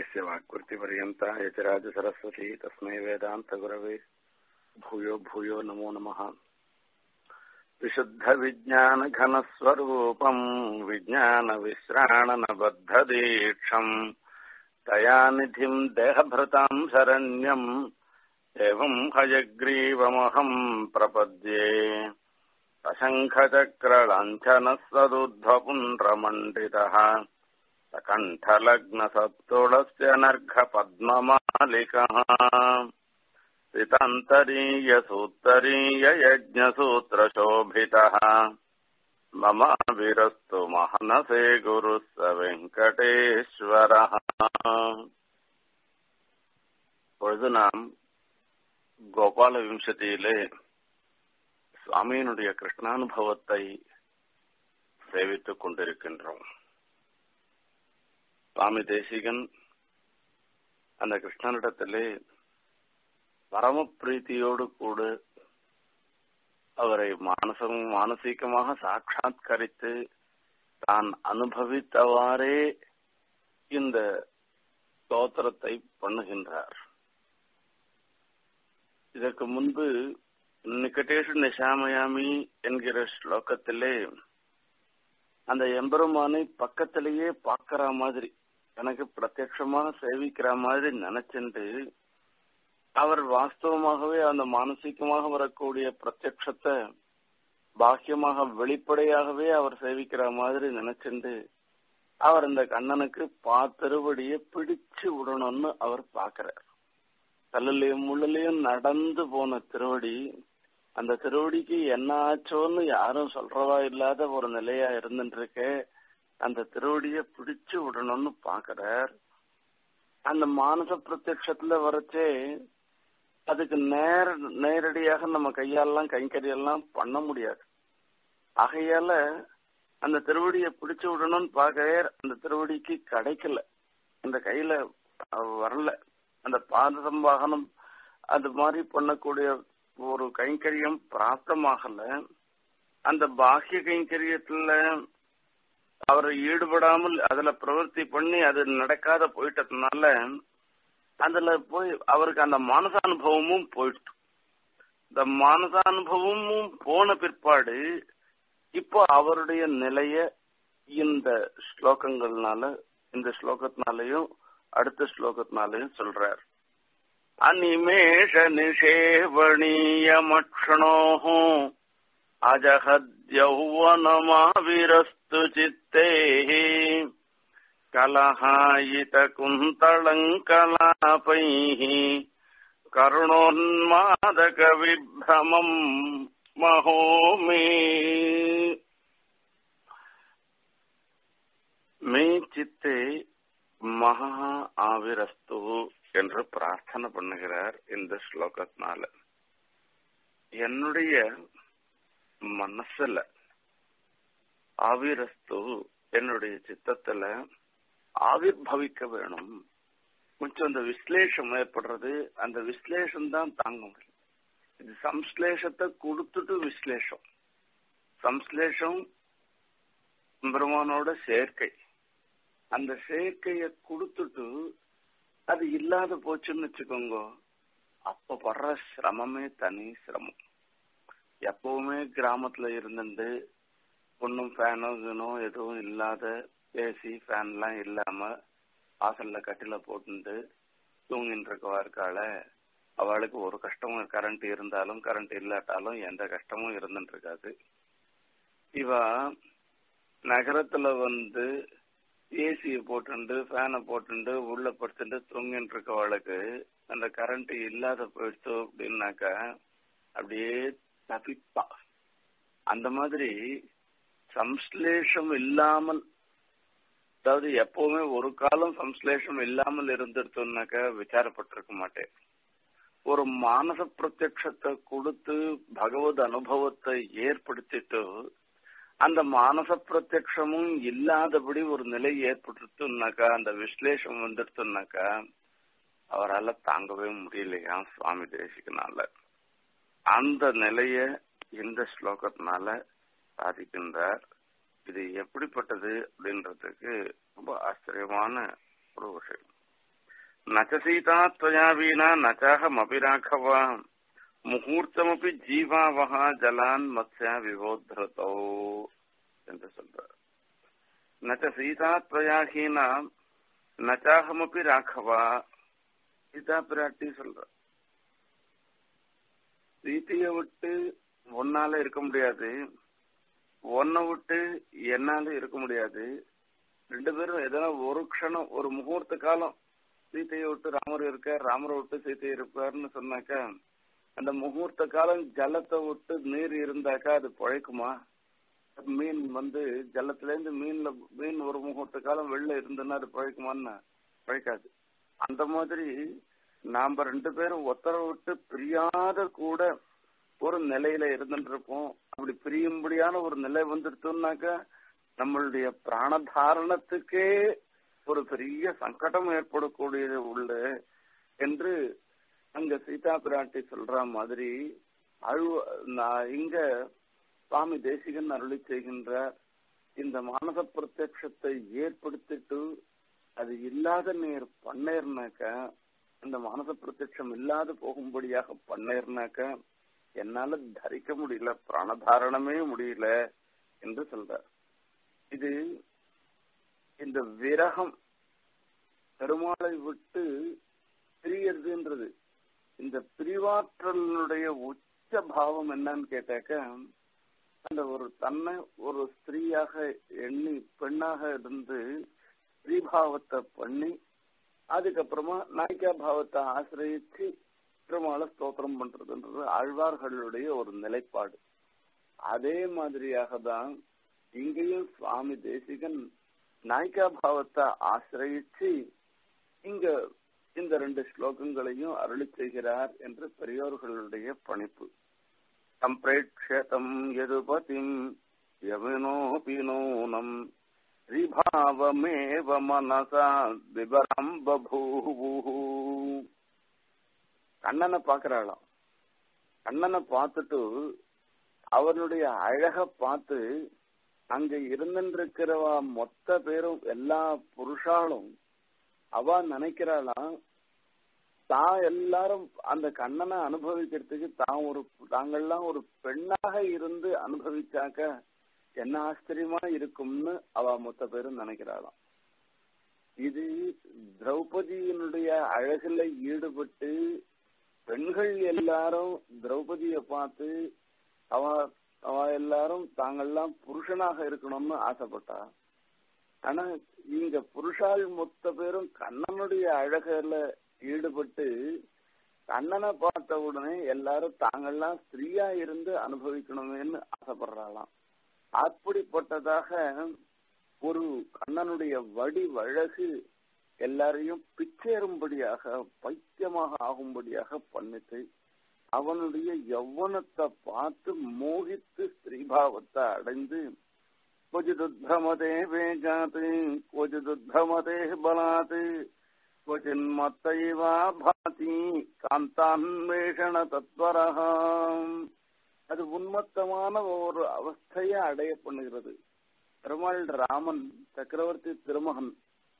यस्य वाक्कृतिपर्यन्ता यतिराजसरस्वती तस्मै वेदान्तगुरवे भूयो भूयो नमो नमः विशुद्धविज्ञानघनस्वरूपम् विज्ञानविश्राणनबद्धदीक्षम् दयानिधिम् देहभृताम् शरण्यम् एवम् हयग्रीवमहम् प्रपद्ये अशङ्खचक्रलाञ्छनस्वदुध्वपुण्ड्रमण्डितः सकण्ठलग्नसत्तुलस्य नर्घपद्ममालिकः सितान्तरीयसूत्तरीययज्ञसूत्रशोभितः मम विरस्तु महनसे गुरुः स வெங்கடேஸ்வரः பொழுது நாம் கோபால விம்சதியிலே சுவாமியினுடைய கிருஷ்ணானுபவத்தை சேவித்துக் கொண்டிருக்கின்றோம் சுவாமி தேசிகன் அந்த கிருஷ்ணனிடத்திலே பரம பிரீத்தியோடு கூட அவரை மானசம் மானசீகமாக சாட்சாத்கரித்து தான் அனுபவித்தவாறே இந்த ஸ்தோத்திரத்தை பண்ணுகின்றார் இதற்கு முன்பு நிக்கட்டேஷு நிஷாமயாமி என்கிற ஸ்லோகத்திலே அந்த எம்பெருமானை பக்கத்திலேயே பார்க்கிற மாதிரி எனக்கு பிரத்யட்சமாக சேவிக்கிற மாதிரி நினைச்சுட்டு அவர் வாஸ்தவமாகவே அந்த மானசீகமாக வரக்கூடிய பிரத்யட்சத்தை பாக்கியமாக வெளிப்படையாகவே அவர் சேவிக்கிற மாதிரி நினைச்சுண்டு அவர் இந்த கண்ணனுக்கு பாத்திருவடியை பிடிச்சு விடணும்னு அவர் பாக்குறார் கல்லுலயும் முள்ளுலயும் நடந்து போன திருவடி அந்த திருவடிக்கு என்ன ஆச்சோன்னு யாரும் சொல்றவா இல்லாத ஒரு நிலையா இருந்துட்டு இருக்க அந்த திருவடிய பிடிச்சு விடணும்னு பாக்குறார் அந்த மானச பிரத்யட்சத்துல வரச்சே அதுக்கு நேர நேரடியாக நம்ம கையாலாம் கைங்கரியெல்லாம் பண்ண முடியாது ஆகையால அந்த திருவடியை பிடிச்சு விடணும்னு பார்க்க அந்த திருவடிக்கு கிடைக்கல அந்த கையில வரல அந்த பாத சம்பாகனம் அது மாதிரி பண்ணக்கூடிய ஒரு கைங்கரியம் பிராப்தமாகல அந்த பாக்கிய கைங்கரியத்துல அவர் ஈடுபடாமல் அதுல பிரவர்த்தி பண்ணி அது நடக்காத போயிட்டதுனால அதுல போய் அவருக்கு அந்த மானசானுபவமும் போயிட்டு இந்த மானசானுபவமும் போன பிற்பாடு இப்போ அவருடைய நிலைய இந்த ஸ்லோகங்கள்னால இந்த ஸ்லோகத்தினாலையும் அடுத்த ஸ்லோகத்தினாலையும் சொல்றார் அனிமேஷ நிஷேவணீயமக்ஷணோ அஜஹத்யௌவனமாவிரஸ்து சித்தே कलहायितकुन्तलङ्कलापैः करुणोन्मादकविभ्रमम् महो मे மே சித்தே மகா ஆவிரஸ்து என்று பிரார்த்தனை பண்ணுகிறார் இந்த ஸ்லோகத்தினால என்னுடைய மனசுல ஆவிரஸ்து என்னுடைய சித்தத்துல ஆவிர்பவிக்க வேணும் கொஞ்சம் அந்த விஸ்லேஷம் ஏற்படுறது அந்த விஸ்லேஷம் தான் தாங்க முடியும் இது சம்ஸ்லேஷத்தை கொடுத்துட்டு விஸ்லேஷம் சம்ஸ்லேஷம் பிரம்மனோட சேர்க்கை அந்த சேர்க்கைய கொடுத்துட்டு அது இல்லாத போச்சுன்னு வச்சுக்கோங்க அப்ப படுற சிரமமே தனி சிரமம் எப்பவுமே கிராமத்துல இருந்துட்டு ஒன்னும் ஃபேனோ கீனோ எதுவும் இல்லாத ஏசி ஃபேன்லாம் இல்லாம வாசல்ல கட்டில போட்டுட்டு தூங்கிட்டு இருக்கவா இருக்காள அவளுக்கு ஒரு கஷ்டமும் கரண்ட் இருந்தாலும் கரண்ட் இல்லாட்டாலும் எந்த கஷ்டமும் இருந்துட்டு இருக்காது இவ நகரத்துல வந்து ஏசியை போட்டுண்டு ஃபேனை போட்டுண்டு உள்ள படுத்துட்டு தூங்கிட்டு இருக்கவளுக்கு அந்த கரண்ட் இல்லாத போயிடுச்சு அப்படின்னாக்கா அப்படியே தப்பிப்பா அந்த மாதிரி சம்ஸ்லேஷம் இல்லாமல் அதாவது எப்பவுமே ஒரு காலம் சம்ஸ்லேஷம் இல்லாமல் இருந்துருத்தோம்னாக்க விசாரப்பட்டிருக்க மாட்டேன் ஒரு மானச பிரத்யத்தை கொடுத்து பகவத் அனுபவத்தை ஏற்படுத்திட்டு அந்த மானச பிரத்யமும் இல்லாதபடி ஒரு நிலை ஏற்பட்டுனாக்கா அந்த விஸ்லேஷம் வந்துடுத்துனாக்கா அவரால் தாங்கவே முடியலையா சுவாமி தேசிகனால அந்த நிலைய இந்த ஸ்லோகத்தினால சாதிக்கின்றார் இது எப்படிப்பட்டது அப்படின்றதுக்கு ரொம்ப ஆச்சரியமான ஒரு விஷயம் நச்ச சீதா त्वया வீணா நச்சாஹமபி ராഘவா முகூர்த்தமபி ஜீவாவஹா ஜலான் மத்ஸ்யா விவோத்ரதோ என்று சொல்றார் நச்ச சீதா त्वया ஹீனா நச்சாஹமபி ராഘவா சீதா பிராட்டி சொல்ற சீதைய விட்டு ஒன்னால இருக்க முடியாது ஒன்ன விட்டு என்னால இருக்க முடியாது ரெண்டு பேரும் எதனா ஒரு க்ஷணம் ஒரு முகூர்த்த காலம் சீதையை விட்டு ராமர் இருக்கார் ராமரை விட்டு சீதை இருப்பாருன்னு சொன்னாக்கா அந்த முகூர்த்த காலம் ஜலத்தை விட்டு நீர் இருந்தாக்கா அது பழைக்குமா மீன் வந்து ஜலத்துல இருந்து மீன்ல மீன் ஒரு முகூர்த்த காலம் வெளில இருந்ததுன்னா அது பழைக்குமான்னு பழைக்காது அந்த மாதிரி நாம ரெண்டு பேரும் ஒத்தரை விட்டு பிரியாத கூட ஒரு நிலையில இருந்துட்டு இருப்போம் அப்படி பிரியும்படியான ஒரு நிலை வந்துடுத்தோம்னாக்கா நம்மளுடைய பிராணதாரணத்துக்கே ஒரு பெரிய சங்கடம் ஏற்படக்கூடியது உள்ள என்று அங்க சீதா பிராட்டி சொல்ற மாதிரி அழுவ நான் இங்க சுவாமி தேசிகன் அருளி செய்கின்ற இந்த மானச பிரத்யட்சத்தை ஏற்படுத்திட்டு அது இல்லாத நீர் பண்ணேர்னாக்க அந்த மானச பிரத்யட்சம் இல்லாத போகும்படியாக பண்ணேர்னாக்க என்னால தரிக்க முடியல பிராணதாரணமே முடியல என்று சொல்றார் இது இந்த விரகம் பெருமாளை விட்டு பிரியறதுன்றது இந்த பிரிவாற்றலுடைய உச்ச பாவம் என்னன்னு கேட்டாக்க அந்த ஒரு தன்னை ஒரு ஸ்திரீயாக எண்ணி பெண்ணாக இருந்து ஸ்ரீபாவத்தை பண்ணி அதுக்கப்புறமா நாய்க்கா பாவத்தை ஆசிரியச்சு பெருமாளை ஸ்தோத்திரம் பண்றதுன்றது ஆழ்வார்களுடைய ஒரு நிலைப்பாடு அதே மாதிரியாக தான் இங்கேயும் சுவாமி தேசிகன் நாய்க்கா பாவத்தை ஆசிரயிச்சு இங்க இந்த ரெண்டு ஸ்லோகங்களையும் அருளி செய்கிறார் என்று பெரியோர்களுடைய பணிப்பு சம்பிரேட்சதம் எதுபதிம் யமுனோபி நூனம் ஸ்ரீபாவமேவ மனசா விபரம் பபூவு கண்ணனை பாக்குறாளாம் கண்ணனை பார்த்துட்டு அவனுடைய அழக பார்த்து அங்க இருந்திருக்கிறவா மொத்த பேரும் எல்லா புருஷாலும் அவ நினைக்கிறாளாம் தான் எல்லாரும் அந்த கண்ணனை அனுபவிக்கிறதுக்கு தான் ஒரு தாங்கள்லாம் ஒரு பெண்ணாக இருந்து அனுபவிச்சாக்க என்ன ஆச்சரியமா இருக்கும்னு அவ மொத்த பேரும் நினைக்கிறாளாம் இது திரௌபதியினுடைய அழகுல ஈடுபட்டு பெண்கள் எல்லாரும் திரௌபதிய பார்த்து அவ அவ எல்லாரும் தாங்கள்லாம் புருஷனாக இருக்கணும்னு ஆசைப்பட்டா ஆனா இங்க புருஷால் மொத்த பேரும் கண்ணனுடைய அழகுல ஈடுபட்டு கண்ணனை பார்த்த உடனே எல்லாரும் தாங்கள்லாம் ஸ்திரீயா இருந்து அனுபவிக்கணுமேன்னு ஆசைப்படுறாளாம் அப்படிப்பட்டதாக ஒரு கண்ணனுடைய வடி வழகு எல்லாரையும் பிச்சேறும்படியாக பைத்தியமாக ஆகும்படியாக பண்ணிட்டு அவனுடைய யௌவனத்தை பார்த்து மோகித்து ஸ்ரீபாவத்தை அடைந்து क्वचिदुद्भ्रमते वेगात् क्वचिदुद्भ्रमते बलात् क्वचिन्मत्तैवा भाति காந்தான்வேஷண தத்வரஹ அது உன்மத்தமான ஒரு அவஸ்தையை அடைய பண்ணுகிறது பெருமாள் ராமன் சக்கரவர்த்தி திருமகன்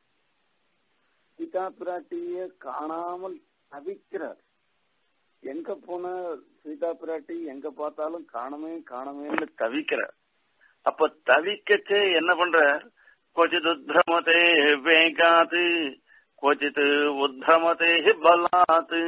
சீதா பிராட்டிய காணாமல் தவிக்கிறார் எங்க போன சீதா பிராட்டி எங்க பார்த்தாலும் காணமே காணமேன்னு தவிக்கிறார் அப்ப தவிக்கச்சே என்ன பண்ற கொச்சித் உத்ரமதே வேகாது கொச்சித் உத்ரமதே பலாத்து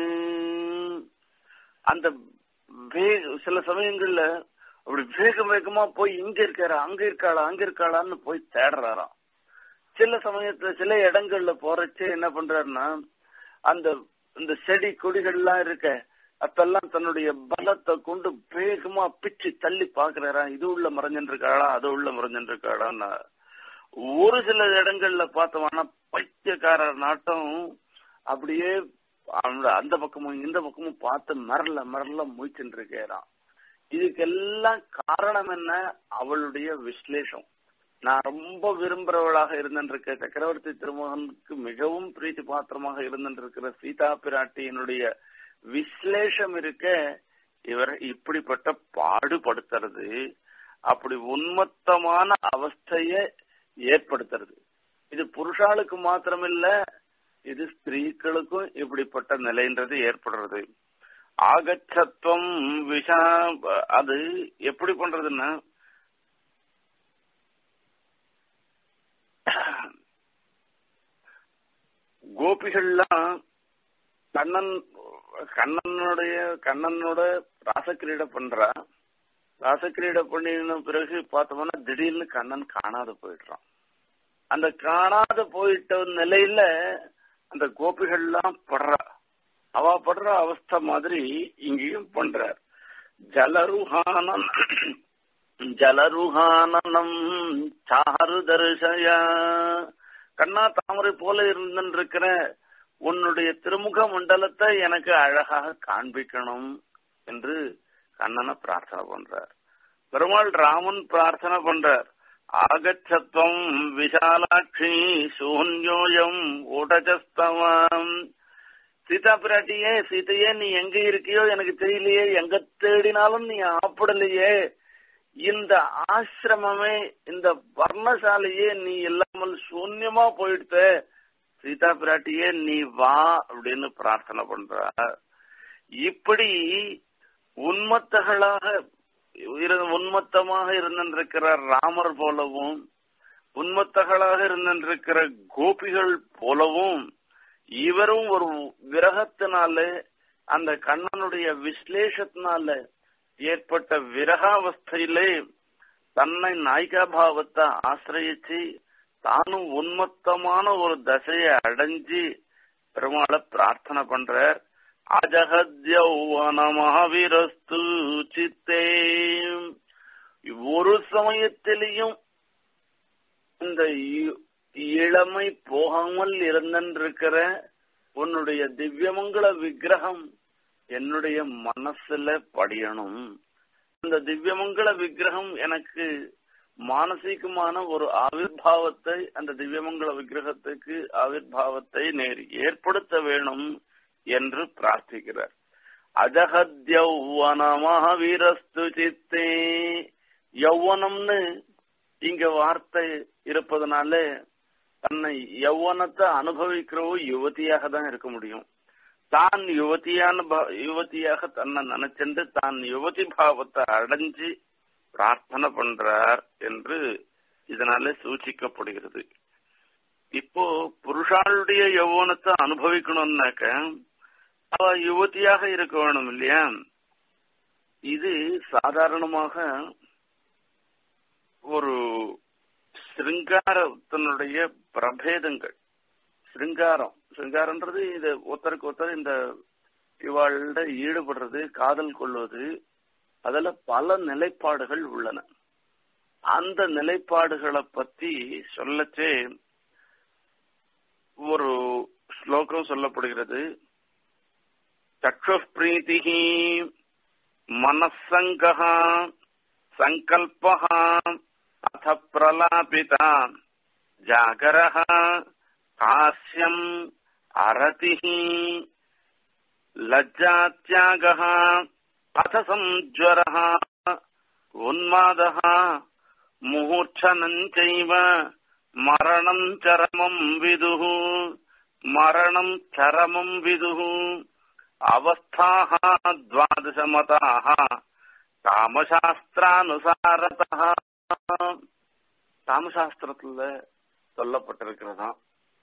அந்த சில சமயங்கள்ல அப்படி வேக வேகமா போய் இங்க இருக்காரா அங்க இருக்காளா அங்க இருக்காளான்னு போய் தேடுறாராம் சில சமயத்துல சில இடங்கள்ல போறச்சே என்ன பண்றாருன்னா அந்த இந்த செடி கொடிகள்லாம் இருக்க அப்பெல்லாம் தன்னுடைய பலத்தை கொண்டு வேகமா பிச்சு தள்ளி பாக்குறாரா இது உள்ள மறைஞ்சிருக்காளா அது உள்ள மறைஞ்சிருக்காளான்னு ஒரு சில இடங்கள்ல பார்த்தோம்னா பைத்தியக்காரர் நாட்டம் அப்படியே அந்த பக்கமும் இந்த பக்கமும் பார்த்து மரல மரல முயற்சின்னு இருக்கிறான் இதுக்கெல்லாம் காரணம் என்ன அவளுடைய விஸ்லேஷம் நான் ரொம்ப விரும்புறவளாக இருந்திருக்க சக்கரவர்த்தி திருமகனுக்கு மிகவும் பிரீத்தி பாத்திரமாக இருந்திருக்கிற சீதா பிராட்டியினுடைய விஸ்லேஷம் இருக்க இவர் இப்படிப்பட்ட பாடுபடுத்துறது அப்படி உன்மத்தமான அவஸ்தைய ஏற்படுத்துறது இது புருஷாளுக்கு மாத்திரமில்ல இது ஸ்திரீகளுக்கும் இப்படிப்பட்ட நிலைன்றது ஏற்படுறது ஆகச்சத்துவம் விஷா அது எப்படி பண்றதுன்னா கோபிகள்லாம் கண்ணன் கண்ணனுடைய கண்ணனோட ராசக்கிரீடை பண்றா ராசக்கிரீடை பண்ணின பிறகு பார்த்தோம்னா திடீர்னு கண்ணன் காணாத போயிடுறான் அந்த காணாத போயிட்ட நிலையில அந்த கோபிகள்லாம் படுறா அவ படுற அவஸ்தை மாதிரி இங்கேயும் பண்றார் ஜலருஹானம் ஜலருஹானனம் சாரு தரிசய கண்ணா தாமரை போல இருந்திருக்கிற உன்னுடைய திருமுக மண்டலத்தை எனக்கு அழகாக காண்பிக்கணும் என்று கண்ணனை பிரார்த்தனை பண்றார் பெருமாள் ராமன் பிரார்த்தனை பண்றார் ஆகச்சத்வம் விஷாலாட்சி சூன்யோயம் ஊடஜஸ்தவம் சீதா பிராட்டியே சீதையே நீ எங்க இருக்கியோ எனக்கு தெரியலையே எங்க தேடினாலும் நீ ஆப்பிடலையே இந்த ஆசிரமமே இந்த வர்ணசாலையே நீ இல்லாமல் சூன்யமா போயிடுத்த சீதா பிராட்டியே நீ வா அப்படின்னு பிரார்த்தனை பண்ற இப்படி உன்மத்தகளாக உன்மத்தமாக இருந்திருக்கிற ராமர் போலவும் உன்மத்தகளாக இருந்திருக்கிற கோபிகள் போலவும் இவரும் ஒரு விரகத்தினால அந்த கண்ணனுடைய விஸ்லேஷத்தினால ஏற்பட்ட விரகாவஸ்தையிலே தன்னை நாயிகா பாவத்தை ஆசிரயிச்சு தானும் உன்மத்தமான ஒரு தசையை அடைஞ்சு பெருமாளை பிரார்த்தனை பண்றார் அஜகத்யௌவனமஹவிரஸ்து சித்தே ஒரு சமயத்திலையும் இந்த இளமை போகாமல் இருந்திருக்கிற உன்னுடைய திவ்யமங்கள விக்கிரகம் என்னுடைய மனசுல படியணும் அந்த திவ்யமங்கள விக்கிரகம் எனக்கு மானசீகமான ஒரு ஆவிர்வாவத்தை அந்த திவ்யமங்கள விக்கிரகத்துக்கு ஆவிர்வாவத்தை நேர் ஏற்படுத்த வேணும் என்று பிரார்த்திக்கிறார் அஜகத்யௌவனமஹவீரஸ்து சித்தே யௌவனம்னு இங்க வார்த்தை இருப்பதனால தன்னை யௌவனத்தை அனுபவிக்கிறவோ யுவதியாக தான் இருக்க முடியும் தான் யுவதியான யுவதியாக தன்னை நினைச்சென்று தான் யுவதி பாவத்தை அடைஞ்சு பிரார்த்தனை பண்றார் என்று இதனால சூச்சிக்கப்படுகிறது இப்போ புருஷாளுடைய யௌவனத்தை அனுபவிக்கணும்னாக்க அவ யுவதியாக இருக்க வேணும் இல்லையா இது சாதாரணமாக ஒரு சிருங்காரத்தினுடைய பிரபேதங்கள் சிருங்காரம் சிருங்காரன்றது இது ஒருத்தருக்கு ஒருத்தர் இந்த இவாழ்ட ஈடுபடுறது காதல் கொள்வது அதுல பல நிலைப்பாடுகள் உள்ளன அந்த நிலைப்பாடுகளை பத்தி சொல்லச்சே ஒரு ஸ்லோகம் சொல்லப்படுகிறது சக்ஷுப்ரீதி மனசங்க சங்கல்ப அத பிரலாபிதா ஜாகர காசியம் அரதி லஜ்ஜாத்யாக அத சம்ஜ்வர உன்மாத முகூர்ச்சனஞ்சைவ மரணம் சரமம் விதுः மரணம் சரமம் விதுः அவஸ்தாः द्वादशमताः காமசாஸ்திரானுசாரதः காமசாஸ்திரத்துல சொல்லப்பட்டிருக்கிறதாம்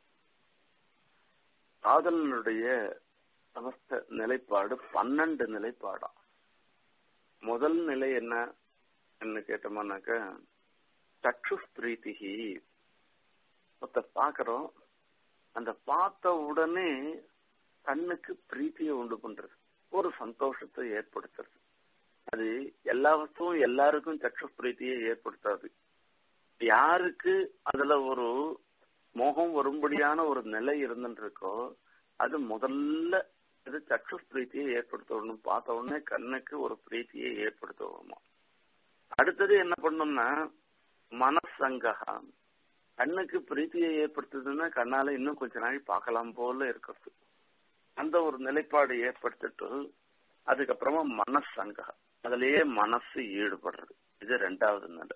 காதலனுடைய அவஸ்த நிலைப்பாடு பன்னெண்டு நிலைப்பாடாம் முதல் நிலை என்ன என்ன கேட்டோம்னாக்க சக்ஷு பிரீத்திகி ஒருத்த பாக்குறோம் அந்த பார்த்த உடனே கண்ணுக்கு பிரீத்தியை உண்டு பண்றது ஒரு சந்தோஷத்தை ஏற்படுத்துறது அது எல்லா வஸ்துவும் எல்லாருக்கும் சக்ஷு பிரீத்தியை ஏற்படுத்தாது யாருக்கு அதுல ஒரு மோகம் வரும்படியான ஒரு நிலை இருந்துட்டு இருக்கோ அது முதல்ல இது சக்ஷு பிரீத்தியை ஏற்படுத்தணும் பார்த்த உடனே கண்ணுக்கு ஒரு பிரீத்தியை ஏற்படுத்தணுமா அடுத்தது என்ன பண்ணணும்னா மனசங்கா கண்ணுக்கு பிரீத்தியை ஏற்படுத்துதுன்னா கண்ணால இன்னும் கொஞ்ச நாள் பார்க்கலாம் போல இருக்கிறது அந்த ஒரு நிலைப்பாடு ஏற்படுத்திட்டு அதுக்கப்புறமா மனசங்கா அதுலயே மனசு ஈடுபடுறது இது ரெண்டாவது நிலை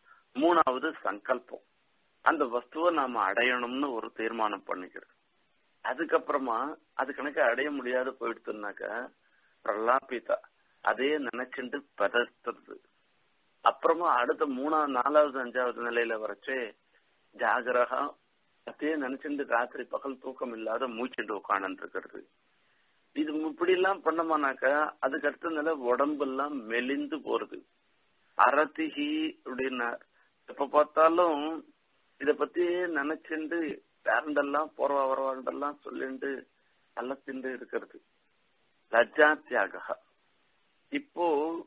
மூணாவது சங்கல்பம் அந்த வஸ்துவை நாம அடையணும்னு ஒரு தீர்மானம் பண்ணிக்கிறது அதுக்கப்புறமா அது கணக்கு அடைய முடியாத போயிடுத்துனாக்கா பிரலாபிதா அதே நினைச்சுட்டு பதறது அப்புறமா அடுத்த மூணாவது நாலாவது அஞ்சாவது நிலையில வரைச்சு ஜாகிரகா அதே நினைச்சுட்டு ராத்திரி பகல் தூக்கம் இல்லாத மூச்சுட்டு உட்காந்து இருக்கிறது இது இப்படி எல்லாம் பண்ணமானாக்கா அதுக்கு அடுத்த நிலை உடம்பெல்லாம் மெலிந்து போறது அரத்திகி அப்படின்னார் எப்ப பார்த்தாலும் இத பத்தி நினைச்சுண்டு பேரண்டெல்லாம் போறவா வரவாண்டெல்லாம் சொல்லிண்டு அல்லத்திண்டு இருக்கிறது லஜ்ஜா தியாக இப்போ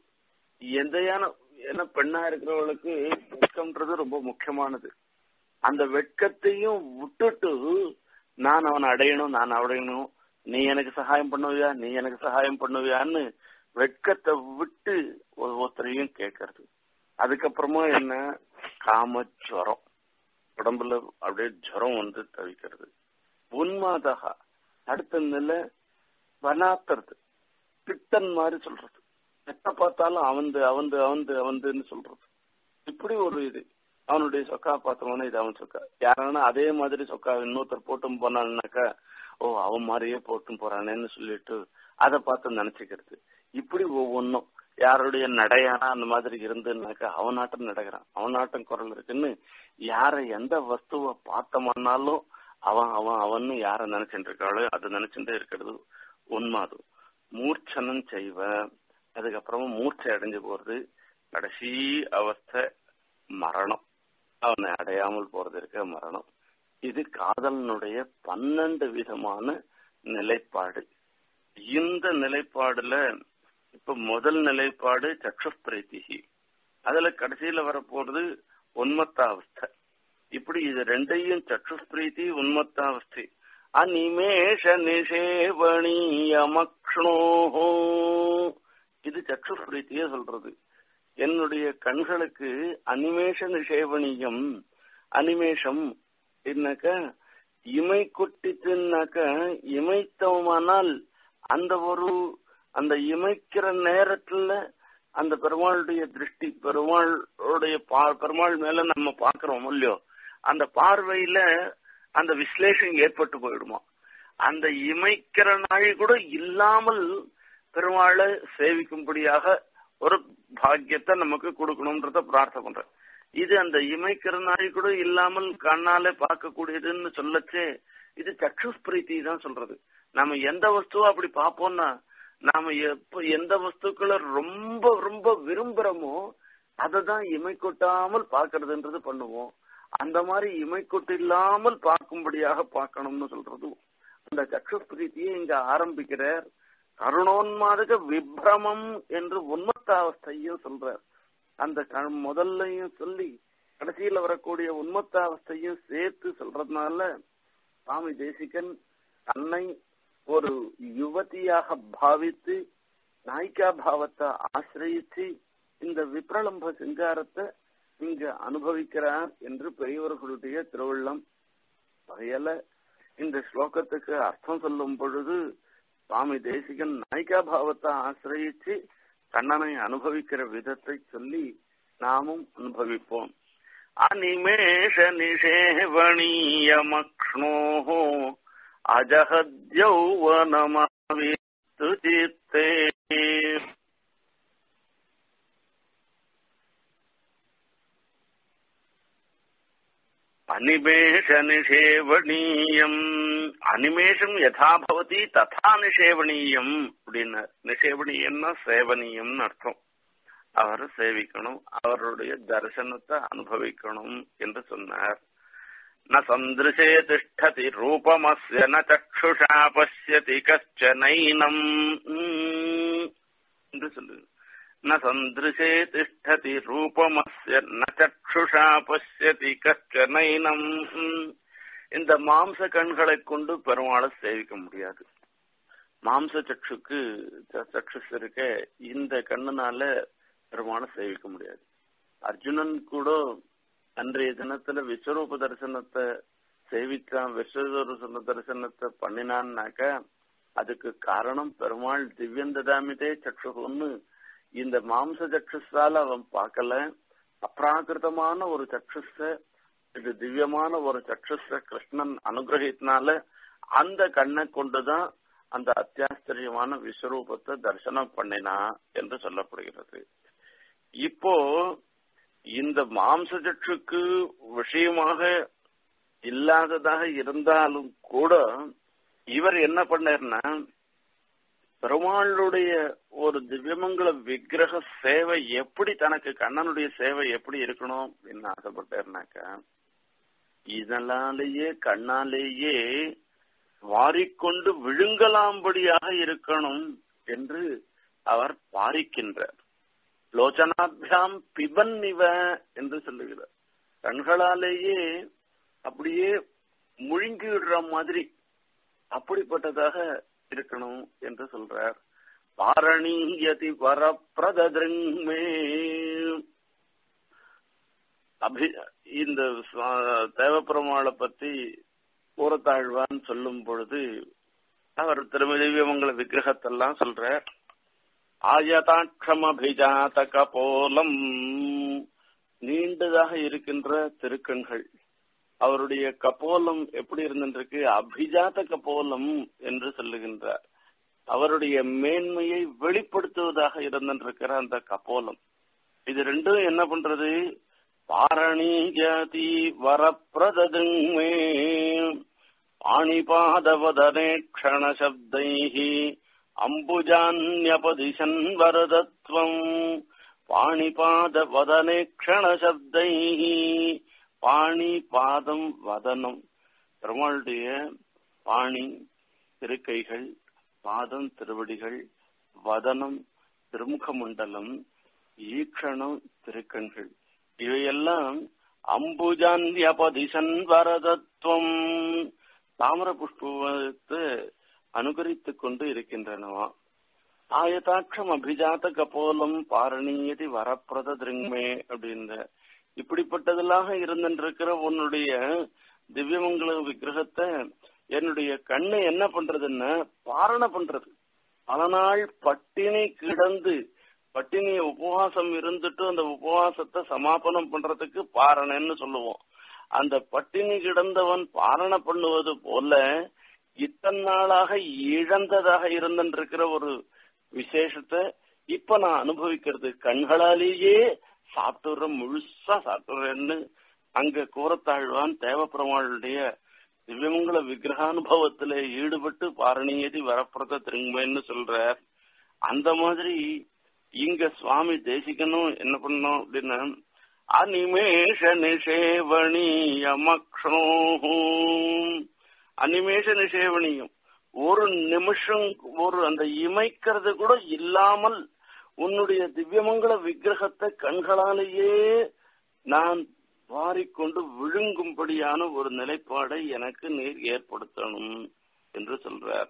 எந்தையான ஏன்னா பெண்ணா இருக்கிறவளுக்கு வெட்கம்ன்றது ரொம்ப முக்கியமானது அந்த வெட்கத்தையும் விட்டுட்டு நான் அவனை அடையணும் நான் அடையணும் நீ எனக்கு சகாயம் பண்ணுவியா நீ எனக்கு சகாயம் பண்ணுவியான்னு வெட்கத்தை விட்டு ஒவ்வொருத்தரையும் கேட்கறது அதுக்கப்புறமா என்ன காமஜுரம் உடம்புல அப்படியே ஜுரம் வந்து தவிக்கிறது உன்மாதகா அடுத்த நிலை வனாத்துறது பித்தன் மாதிரி சொல்றது எத்த பார்த்தாலும் அவந்து அவந்து அவந்து அவந்துன்னு சொல்றது இப்படி ஒரு இது அவனுடைய சொக்கா பார்த்தவன இது அவன் சொக்கா யாரானா அதே மாதிரி சொக்கா இன்னொருத்தர் போட்டும் போனான்னாக்கா ஓ அவன் மாதிரியே போட்டும் போறானேன்னு சொல்லிட்டு அதை பார்த்து நினைச்சுக்கிறது இப்படி ஒவ்வொன்றும் யாருடைய நடையானா அந்த மாதிரி இருந்துன்னாக்கா அவனாட்டம் நடக்கிறான் அவனாட்டம் குரல் இருக்குன்னு யார எந்த வஸ்துவை பார்த்தோம்னாலும் அவன் அவன் அவன்னு யார நினைச்சுட்டு இருக்காளோ அது நினைச்சுட்டே இருக்கிறது உண்மாதும் மூர்ச்சனம் செய்வ அதுக்கப்புறமா மூர்ச்சை அடைஞ்சு போறது கடைசி அவஸ்தை மரணம் அவனை அடையாமல் போறது இருக்க மரணம் இது காதலனுடைய பன்னெண்டு விதமான நிலைப்பாடு இந்த நிலைப்பாடுல இப்ப முதல் நிலைப்பாடு சக்ஷுப்பிரீத்திகி அதுல கடைசியில வரப்போறது உன்மத்தாவஸ்தை இப்படி இது ரெண்டையும் சக்ஷுப்பிரீத்தி உன்மத்தாவஸ்தை அனிமேஷ நிஷேவணியமக்ஷ்ணோஹோ இது சக்ஷுப்பிரீத்தியே சொல்றது என்னுடைய கண்களுக்கு அனிமேஷ நிஷேவணியம் அனிமேஷம் என்னக்க இமை குட்டிச்சுன்னாக்க இமைத்தவமானால் அந்த ஒரு அந்த இமைக்கிற நேரத்துல அந்த பெருமாளுடைய திருஷ்டி பெருமாளுடைய பெருமாள் மேல நம்ம பாக்குறோம் இல்லையோ அந்த பார்வையில அந்த விஸ்லேஷம் ஏற்பட்டு போயிடுமா அந்த இமைக்கிற நாள் கூட இல்லாமல் பெருமாளை சேவிக்கும்படியாக ஒரு பாக்கியத்தை நமக்கு கொடுக்கணும்ன்றத பிரார்த்தனை பண்றேன் இது அந்த இமைக்கிற நாள் கூட இல்லாமல் கண்ணாலே பார்க்கக்கூடியதுன்னு சொல்லச்சே இது சக்ஷுஸ்பிரீத்தி தான் சொல்றது நாம எந்த வஸ்துவோ அப்படி பார்ப்போம்னா நாம எப்ப எந்த வஸ்துக்களை ரொம்ப ரொம்ப விரும்புறோமோ அதை தான் இமை கொட்டாமல் பார்க்கறதுன்றது பண்ணுவோம் அந்த மாதிரி இமை கொட்டு இல்லாமல் பார்க்கும்படியாக பார்க்கணும்னு சொல்றது அந்த சக்ஷுஸ்பிரீத்தியை இங்க ஆரம்பிக்கிறார் கருணோன்மாதக விப்ரமம் என்று உன்மத்தாவஸ்தையும் சொல்றார் அந்த முதல்லையும் சொல்லி கடைசியில வரக்கூடிய உன்மத்தாவஸ்தையும் சேர்த்து சொல்றதுனால சுவாமி தேசிகன் தன்னை ஒரு யுவதியாக பாவித்து நாயிகா பாவத்தை ஆசிரியிச்சு இந்த விப்ரலம்ப சிங்காரத்தை இங்க அனுபவிக்கிறார் என்று பெரியவர்களுடைய திருவள்ளம் வகையில இந்த ஸ்லோகத்துக்கு அர்த்தம் சொல்லும் பொழுது சுவாமி தேசிகன் நாயிகா பாவத்தை ஆசிரியிச்சு கண்ணனை அனுபவிக்கிற விதத்தை சொல்லி நாமும் அனுபவிப்போம் அனிமேஷ நிஷேவணீயமக்ஷ்ணோஹோ அஜகத்யௌவனமவித்து சித்தே அனிமேஷ நிஷேவணீயம் அனிமேஷம் யதா பவதி ததா நிஷேவணீயம் அப்படின்னு நிஷேவணீயம்னா சேவனீயம்னு அர்த்தம் அவரை சேவிக்கணும் அவருடைய தரிசனத்தை அனுபவிக்கணும் என்று சொன்னார் ந சந்திருஷே திஷ்டதி ரூபமஸ்ய ந சக்ஷுஷா பசியதி கச்சனைனம் என்று சொல்லு ந சந்திருஷே திஷ்டதி ரூபமஸ்ய ந சக்ஷுஷா பசியதி கச்சனைனம் இந்த மாம்ச கண்களை கொண்டு பெருமாளை சேவிக்க முடியாது மாம்ச சக்ஷுக்கு சக்ஷுஸ் இருக்க இந்த கண்ணுனால பெருமாளை சேவிக்க முடியாது அர்ஜுனன் கூட அன்றைய தினத்துல விஸ்வரூப தரிசனத்தை சேவிக்கான் விஸ்வரூப தரிசனத்தை பண்ணினான்னாக்க அதுக்கு காரணம் பெருமாள் திவ்யந்ததாமிதே சக்ஷுன்னு இந்த மாம்ச சக்ஷுஸால அவன் பார்க்கல அப்ராகிருதமான ஒரு சக்ஷுஸ இது திவ்யமான ஒரு சக்ஷுஸ கிருஷ்ணன் அனுகிரகித்தனால அந்த கண்ணை கொண்டுதான் அந்த அத்தியாச்சரியமான விஸ்வரூபத்தை தரிசனம் பண்ணினா என்று சொல்லப்படுகிறது இப்போ இந்த மாம்சஜற்றுக்கு விஷயமாக இல்லாததாக இருந்தாலும் கூட இவர் என்ன பண்ணார்னா பெருமாளுடைய ஒரு திவ்யமங்கல விக்கிரக சேவை எப்படி தனக்கு கண்ணனுடைய சேவை எப்படி இருக்கணும் அப்படின்னு ஆசைப்பட்டாருனாக்கா இதனாலேயே கண்ணாலேயே வாரிக்கொண்டு விழுங்கலாம்படியாக இருக்கணும் என்று அவர் பாரிக்கின்றார் லோச்சனாபியாம் பிபன் இவ என்று சொல்லுகிறார் கண்களாலேயே அப்படியே முழுங்கி விடுற மாதிரி அப்படிப்பட்டதாக இருக்கணும் என்று சொல்றார் பாரணீயதி வரப்பிரதமே அபி இந்த தேவப்பெருமாளை பத்தி கூறத்தாழ்வான் சொல்லும் பொழுது அவர் திருமதிவியமங்கல விக்கிரகத்தெல்லாம் சொல்றார் ஆயதாட்சமபிஜாத கபோலம் நீண்டதாக இருக்கின்ற திருக்கண்கள் அவருடைய கபோலம் எப்படி இருந்திருக்கு அபிஜாத கபோலம் என்று சொல்லுகின்றார் அவருடைய மேன்மையை வெளிப்படுத்துவதாக இருந்திருக்கிற அந்த கபோலம் இது ரெண்டும் என்ன பண்றது பாரணீயதி வரப்பிரதமே பாணிபாதவதனே க்ஷணசப்தைः அம்புஜான்யபதிசன் வரதத்வம் பாணிபாதவதனே க்ஷணசப்தைः பாணி பாதம் வதனம் பெருமாளுடைய பாணி திருக்கைகள் பாதம் திருவடிகள் வதனம் திருமுக மண்டலம் ஈக்ஷணம் திருக்கண்கள் இவையெல்லாம் அம்புஜான்யபதிசன் வரதத்துவம் தாமர புஷ்பத்தை அனுகரித்துக் கொண்டு இருக்கின்றனவா ஆயதாட்சம் அபிஜாத கபோலம் பாரணீயதி வரப்பிரத திருங்மே அப்படின்ற இப்படிப்பட்டதெல்லாம் இருந்திருக்கிற உன்னுடைய திவ்யமங்கல விக்கிரகத்தை என்னுடைய கண்ணு என்ன பண்றதுன்னா பாரண பண்றது பல நாள் பட்டினி கிடந்து பட்டினி உபவாசம் இருந்துட்டு அந்த உபவாசத்தை சமாபனம் பண்றதுக்கு பாரணன்னு சொல்லுவோம் அந்த பட்டினி கிடந்தவன் பாரண பண்ணுவது போல இத்தனை நாளாக இழந்ததாக இருந்திருக்கிற ஒரு விசேஷத்தை இப்ப நான் அனுபவிக்கிறது கண்களாலேயே சாப்பிட்டுற முழுசா சாப்பிட்டுறேன்னு அங்க கூறத்தாழ்வான் தேவப்பெருமாளுடைய திவ்யமங்கல விக்கிரகானுபவத்துல ஈடுபட்டு பாரணியதி வரப்பிரத திரும்பன்னு சொல்றார் அந்த மாதிரி இங்க சுவாமி தேசிக்கணும் என்ன பண்ணணும் அப்படின்னா அனிமேஷ நிஷேவணியமக்ஷோ அனிமேஷ நிஷேவணியம் ஒரு நிமிஷம் ஒரு அந்த இமைக்கிறது கூட இல்லாமல் உன்னுடைய திவ்யமங்கல விக்கிரகத்தை கண்களாலேயே நான் வாரிக்கொண்டு விழுங்கும்படியான ஒரு நிலைப்பாடை எனக்கு நீர் ஏற்படுத்தணும் என்று சொல்றார்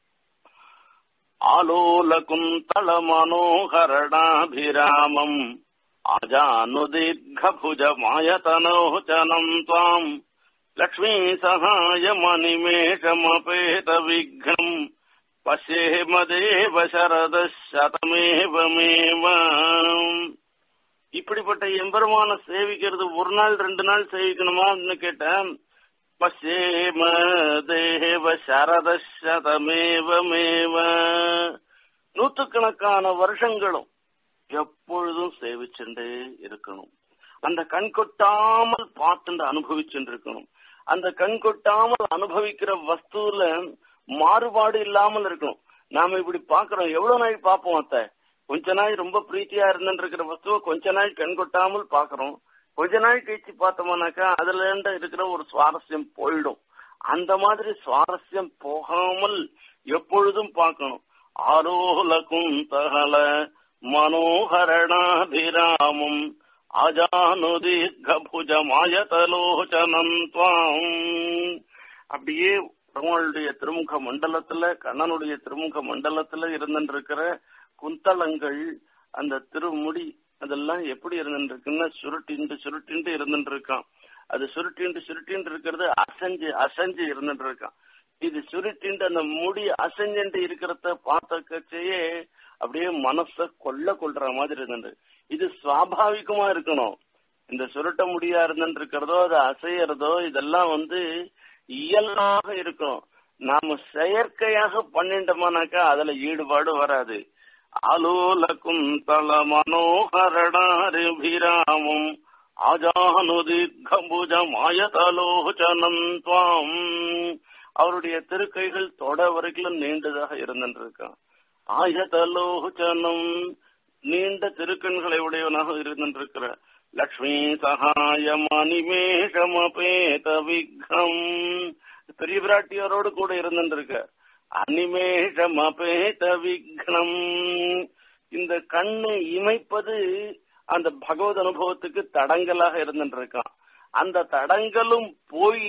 ஆலோல குந்தள மனோகரணாபிராமம் அஜானுதீர்घभुज மாயதனோச்சனம் त्वाम् லக்ஷ்மீ சகாயமனிமேஷமபேத விக்னம் பசேம தேவ சரத சதமேவமேவ இப்படிப்பட்ட எம்பெருமான சேவிக்கிறது ஒரு நாள் ரெண்டு நாள் சேவிக்கணுமான்னு கேட்டேன் பசேம தேவ சரத சதமேவமேவ நூத்துக்கணக்கான வருஷங்களும் எப்பொழுதும் சேவிச்சுட்டே இருக்கணும் அந்த கண் கொட்டாமல் பார்த்து அனுபவிச்சுட்டு இருக்கணும் அந்த கண் கொட்டாமல் அனுபவிக்கிற வஸ்துல மாறுபாடு இல்லாமல் இருக்கணும் நாம இப்படி பாக்குறோம் எவ்வளவு நாள் பார்ப்போம் அத்த கொஞ்ச நாள் ரொம்ப பிரீத்தியா இருந்துட்டு இருக்கிற வஸ்துவை கொஞ்ச நாள் கண் கொட்டாமல் பாக்குறோம் கொஞ்ச நாள் கழிச்சு பார்த்தோம்னாக்கா அதுல இருந்து இருக்கிற ஒரு சுவாரஸ்யம் போயிடும் அந்த மாதிரி சுவாரஸ்யம் போகாமல் எப்பொழுதும் பார்க்கணும் ஆரோல குந்தகல மனோகரணாபிராமம் அஜானுதீர்கபுஜ மாயதலோச்சனம் துவாம் அப்படியே பெருமாளுடைய திருமுக மண்டலத்துல கண்ணனுடைய திருமுக மண்டலத்துல இருந்துருக்கிற குந்தளங்கள் அந்த திருமுடி அதெல்லாம் எப்படி இருந்துருக்குன்னா சுருட்டிண்டு சுருட்டிண்டு இருந்துட்டு இருக்கான் அது சுருட்டிண்டு சுருட்டிண்டு இருக்கிறது அசைஞ்சு அசைஞ்சு இருந்துட்டு இருக்கான் இது சுருட்டிண்டு அந்த முடி அசைஞ்சுட்டு இருக்கிறத பார்த்த அப்படியே மனச கொல்ல கொள்ற மாதிரி இருந்தது இது சுவாபாவிகமா இருக்கணும் இந்த சுருட்ட முடியா இருந்துட்டு இருக்கிறதோ அது அசையறதோ இதெல்லாம் வந்து இயல்பாக இருக்கணும் நாம செயற்கையாக பண்ணிட்டோமானாக்கா அதுல ஈடுபாடு வராது ஆலோல குந்தள மனோகரடாரிபிராமம் ஆஜானுதிர்கம்புஜ மாயதலோச்சனம் துவாம் அவருடைய திருக்கைகள் தொட வரைக்கும் நீண்டதாக இருந்திருக்கான் ஆயதலோச்சனம் நீண்ட திருக்கண்களை உடையவனாக இருந்திருக்கிற லக்ஷ்மி சகாயம் அனிமேஷமபேத விக்ரம் பெரிய பிராட்டியாரோடு கூட இருந்திருக்க அனிமேஷமபேத விக்னம் இந்த கண்ணை இமைப்பது அந்த பகவத் அனுபவத்துக்கு தடங்கலாக இருந்திருக்கான் அந்த தடங்கலும் போய்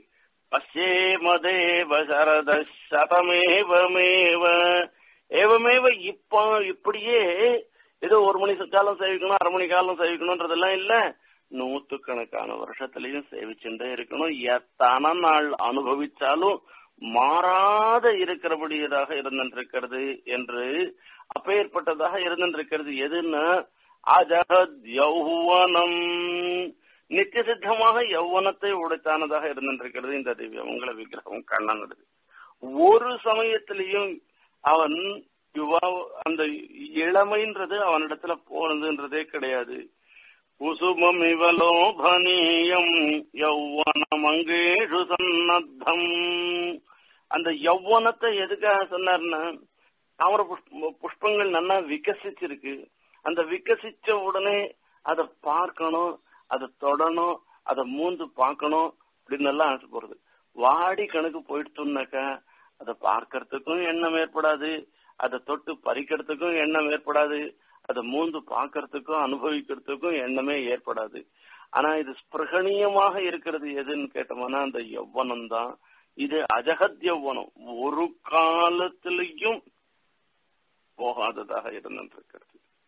பசேமதேவ சரத சதமேவமேவ ஏவமேவ இப்போ இப்படியே ஏதோ ஒரு மணி காலம் சேவிக்கணும் அரை மணி காலம் சேவிக்கணும்ன்றதெல்லாம் இல்ல நூத்துக்கணக்கான வருஷத்திலையும் சேவிச்சுட்டே இருக்கணும் எத்தனை நாள் அனுபவிச்சாலும் மாறாத இருக்கிறபடியதாக இருந்திருக்கிறது என்று அப்பேற்பட்டதாக இருந்திருக்கிறது எதுன்னா அஜகத் யௌவனம் நித்திய சித்தமாக யௌவனத்தை உடைத்தானதாக இருந்திருக்கிறது இந்த திவ்யமங்கல விக்கிரகம் கண்ணனுடையது ஒரு சமயத்திலையும் அவன் யுவா அந்த இளமைன்றது அவனிடத்துல போனதுன்றதே கிடையாது குசுமம் இவலோபனீயம் யௌவனம் அங்கேஷு சன்னத்தம் அந்த யௌவனத்தை எதுக்காக சொன்னார்னா தாமர புஷ்பங்கள் நல்லா விகசிச்சிருக்கு அந்த விகசிச்ச உடனே அதை பார்க்கணும் அதை தொடணும் அதை மூந்து பார்க்கணும் அப்படின்னு எல்லாம் ஆசைப்படுறது வாடி கணக்கு போயிடுத்துனாக்கா அதை பார்க்கறதுக்கும் எண்ணம் ஏற்படாது அதை தொட்டு பறிக்கிறதுக்கும் எண்ணம் ஏற்படாது அதை மூந்து பார்க்கறதுக்கும் அனுபவிக்கிறதுக்கும் எண்ணமே ஏற்படாது ஆனா இது ஸ்பிரகணீயமாக இருக்கிறது எதுன்னு கேட்டோம்னா அந்த யௌவனம் தான் இது அஜகத் யௌவனம் ஒரு காலத்திலையும் போகாததாக இருந்திருக்கிறது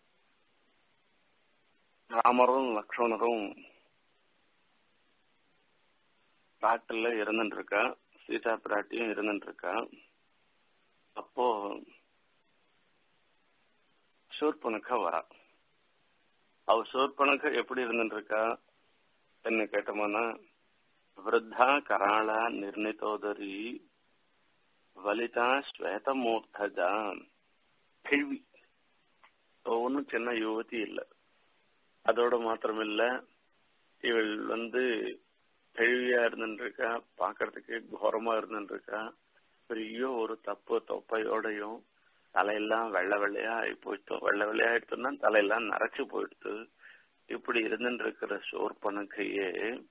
ராமரும் லக்ஷ்மணரும் காட்டுல இருந்துட்டு இருக்கா சீதா பிராட்டியும் இருந்துட்டு இருக்கா அப்போ சூர்பனுக்க வரா அவ சூர்பனுக்க எப்படி இருந்துட்டு இருக்கா என்ன கேட்டோம்னா விருத்தா கராளா நிர்ணிதோதரி வலிதா ஸ்வேதமூர்த்தஜா கேள்வி ஒன்னும் சின்ன யுவதி இல்ல அதோட மாத்திரம் இல்ல இவள் வந்து கேள்வியா இருந்துருக்கா பாக்குறதுக்கு கோரமா இருந்துருக்கா பெரிய ஒரு தப்பு தொப்பையோடையும் தலையெல்லாம் வெள்ளை வெள்ளையா ஆகி போயிட்டோம் வெள்ளை வெள்ளையா ஆயிடுத்தோம்னா தலையெல்லாம் நரைச்சு போயிடுத்து இப்படி இருந்துட்டு இருக்கிற சோர்பனுக்கையே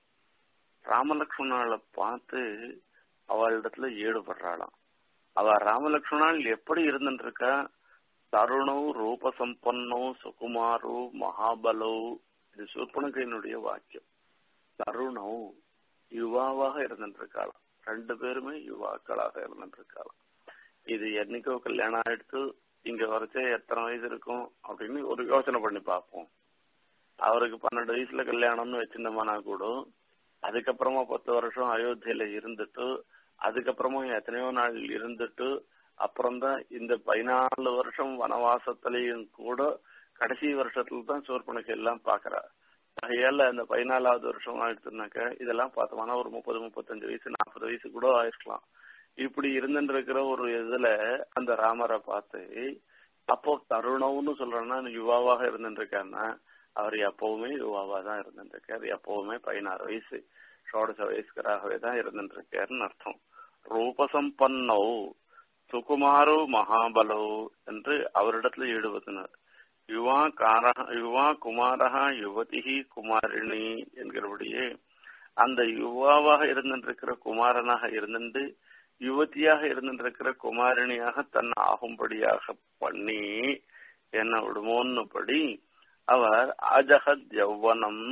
ராமலக்ஷ்மணால பார்த்து அவளிடத்துல ஈடுபடுறாளாம் அவ ராமலக்ஷ்மணால் எப்படி இருந்துட்டு இருக்கா தருணோ ரூபசம்பன்னோ சுகுமாரோ மகாபலோ இது சூர்பனகையினுடைய வாக்கியம் தருணோ யுவாவாக இருந்துட்டு இருக்காளாம் ரெண்டு பேருமே யுவாக்களாக இருந்துட்டு இருக்காளாம் இது என்னைக்கோ கல்யாணம் ஆயிடுத்து இங்க வரைச்சே எத்தனை வயசு இருக்கும் அப்படின்னு ஒரு யோசனை பண்ணி பார்ப்போம் அவருக்கு பன்னெண்டு வயசுல கல்யாணம்னு வச்சிருந்தோம்னா கூட அதுக்கப்புறமா பத்து வருஷம் அயோத்தியில இருந்துட்டு அதுக்கப்புறமா எத்தனையோ நாள் இருந்துட்டு அப்புறம்தான் இந்த பதினாலு வருஷம் வனவாசத்திலையும் கூட கடைசி வருஷத்துல தான் சோர்பனுக்கு எல்லாம் பாக்குறா ஆகையால அந்த பதினாலாவது வருஷம் ஆயிடுச்சுனாக்க இதெல்லாம் பார்த்தோம்னா ஒரு முப்பது முப்பத்தஞ்சு வயசு நாற்பது வயசு கூட ஆயிருக்கலாம் இப்படி இருந்துட்டு இருக்கிற ஒரு இதுல அந்த ராமரை பார்த்து அப்போ தருணம்னு சொல்றேன்னா யுவாவாக இருந்துட்டு இருக்காருன்னா அவர் எப்பவுமே யுவாவா தான் இருந்துட்டு இருக்காரு எப்பவுமே பதினாறு வயசு ஷோடச வயசுக்கராகவே தான் இருந்துட்டு இருக்காருன்னு அர்த்தம் ரூபசம்பன்னோ சுகுமாரோ மகாபலோ என்று அவரிடத்துல ஈடுபடுத்தினார் யுவா காரா யுவா குமாரா யுவதி குமாரிணி என்கிறபடியே அந்த யுவாவாக இருந்திருக்கிற குமாரனாக இருந்துட்டு யுவதியாக இருந்திருக்கிற குமாரிணியாக தன் ஆகும்படியாக பண்ணி என்ன விடுமோன்னுபடி அவர் அஜகத் யௌவனம்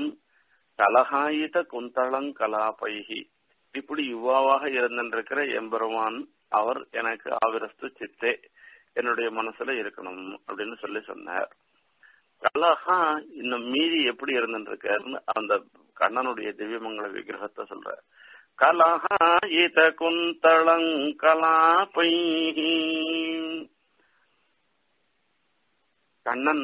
கலகாயித குந்தளங் கலாபைகி இப்படி யுவாவாக இருந்திருக்கிற எம்பெருமான் அவர் எனக்கு ஆவிரஸ்து சித்தே என்னுடைய மனசுல இருக்கணும் அப்படின்னு சொல்லி சொன்னார் கலஹா இன்னும் மீறி எப்படி இருந்துருக்காருன்னு அந்த கண்ணனுடைய திவ்யமங்கல விக்கிரகத்தை சொல்ற கலஹா இத குந்தளங் கலாபை கண்ணன்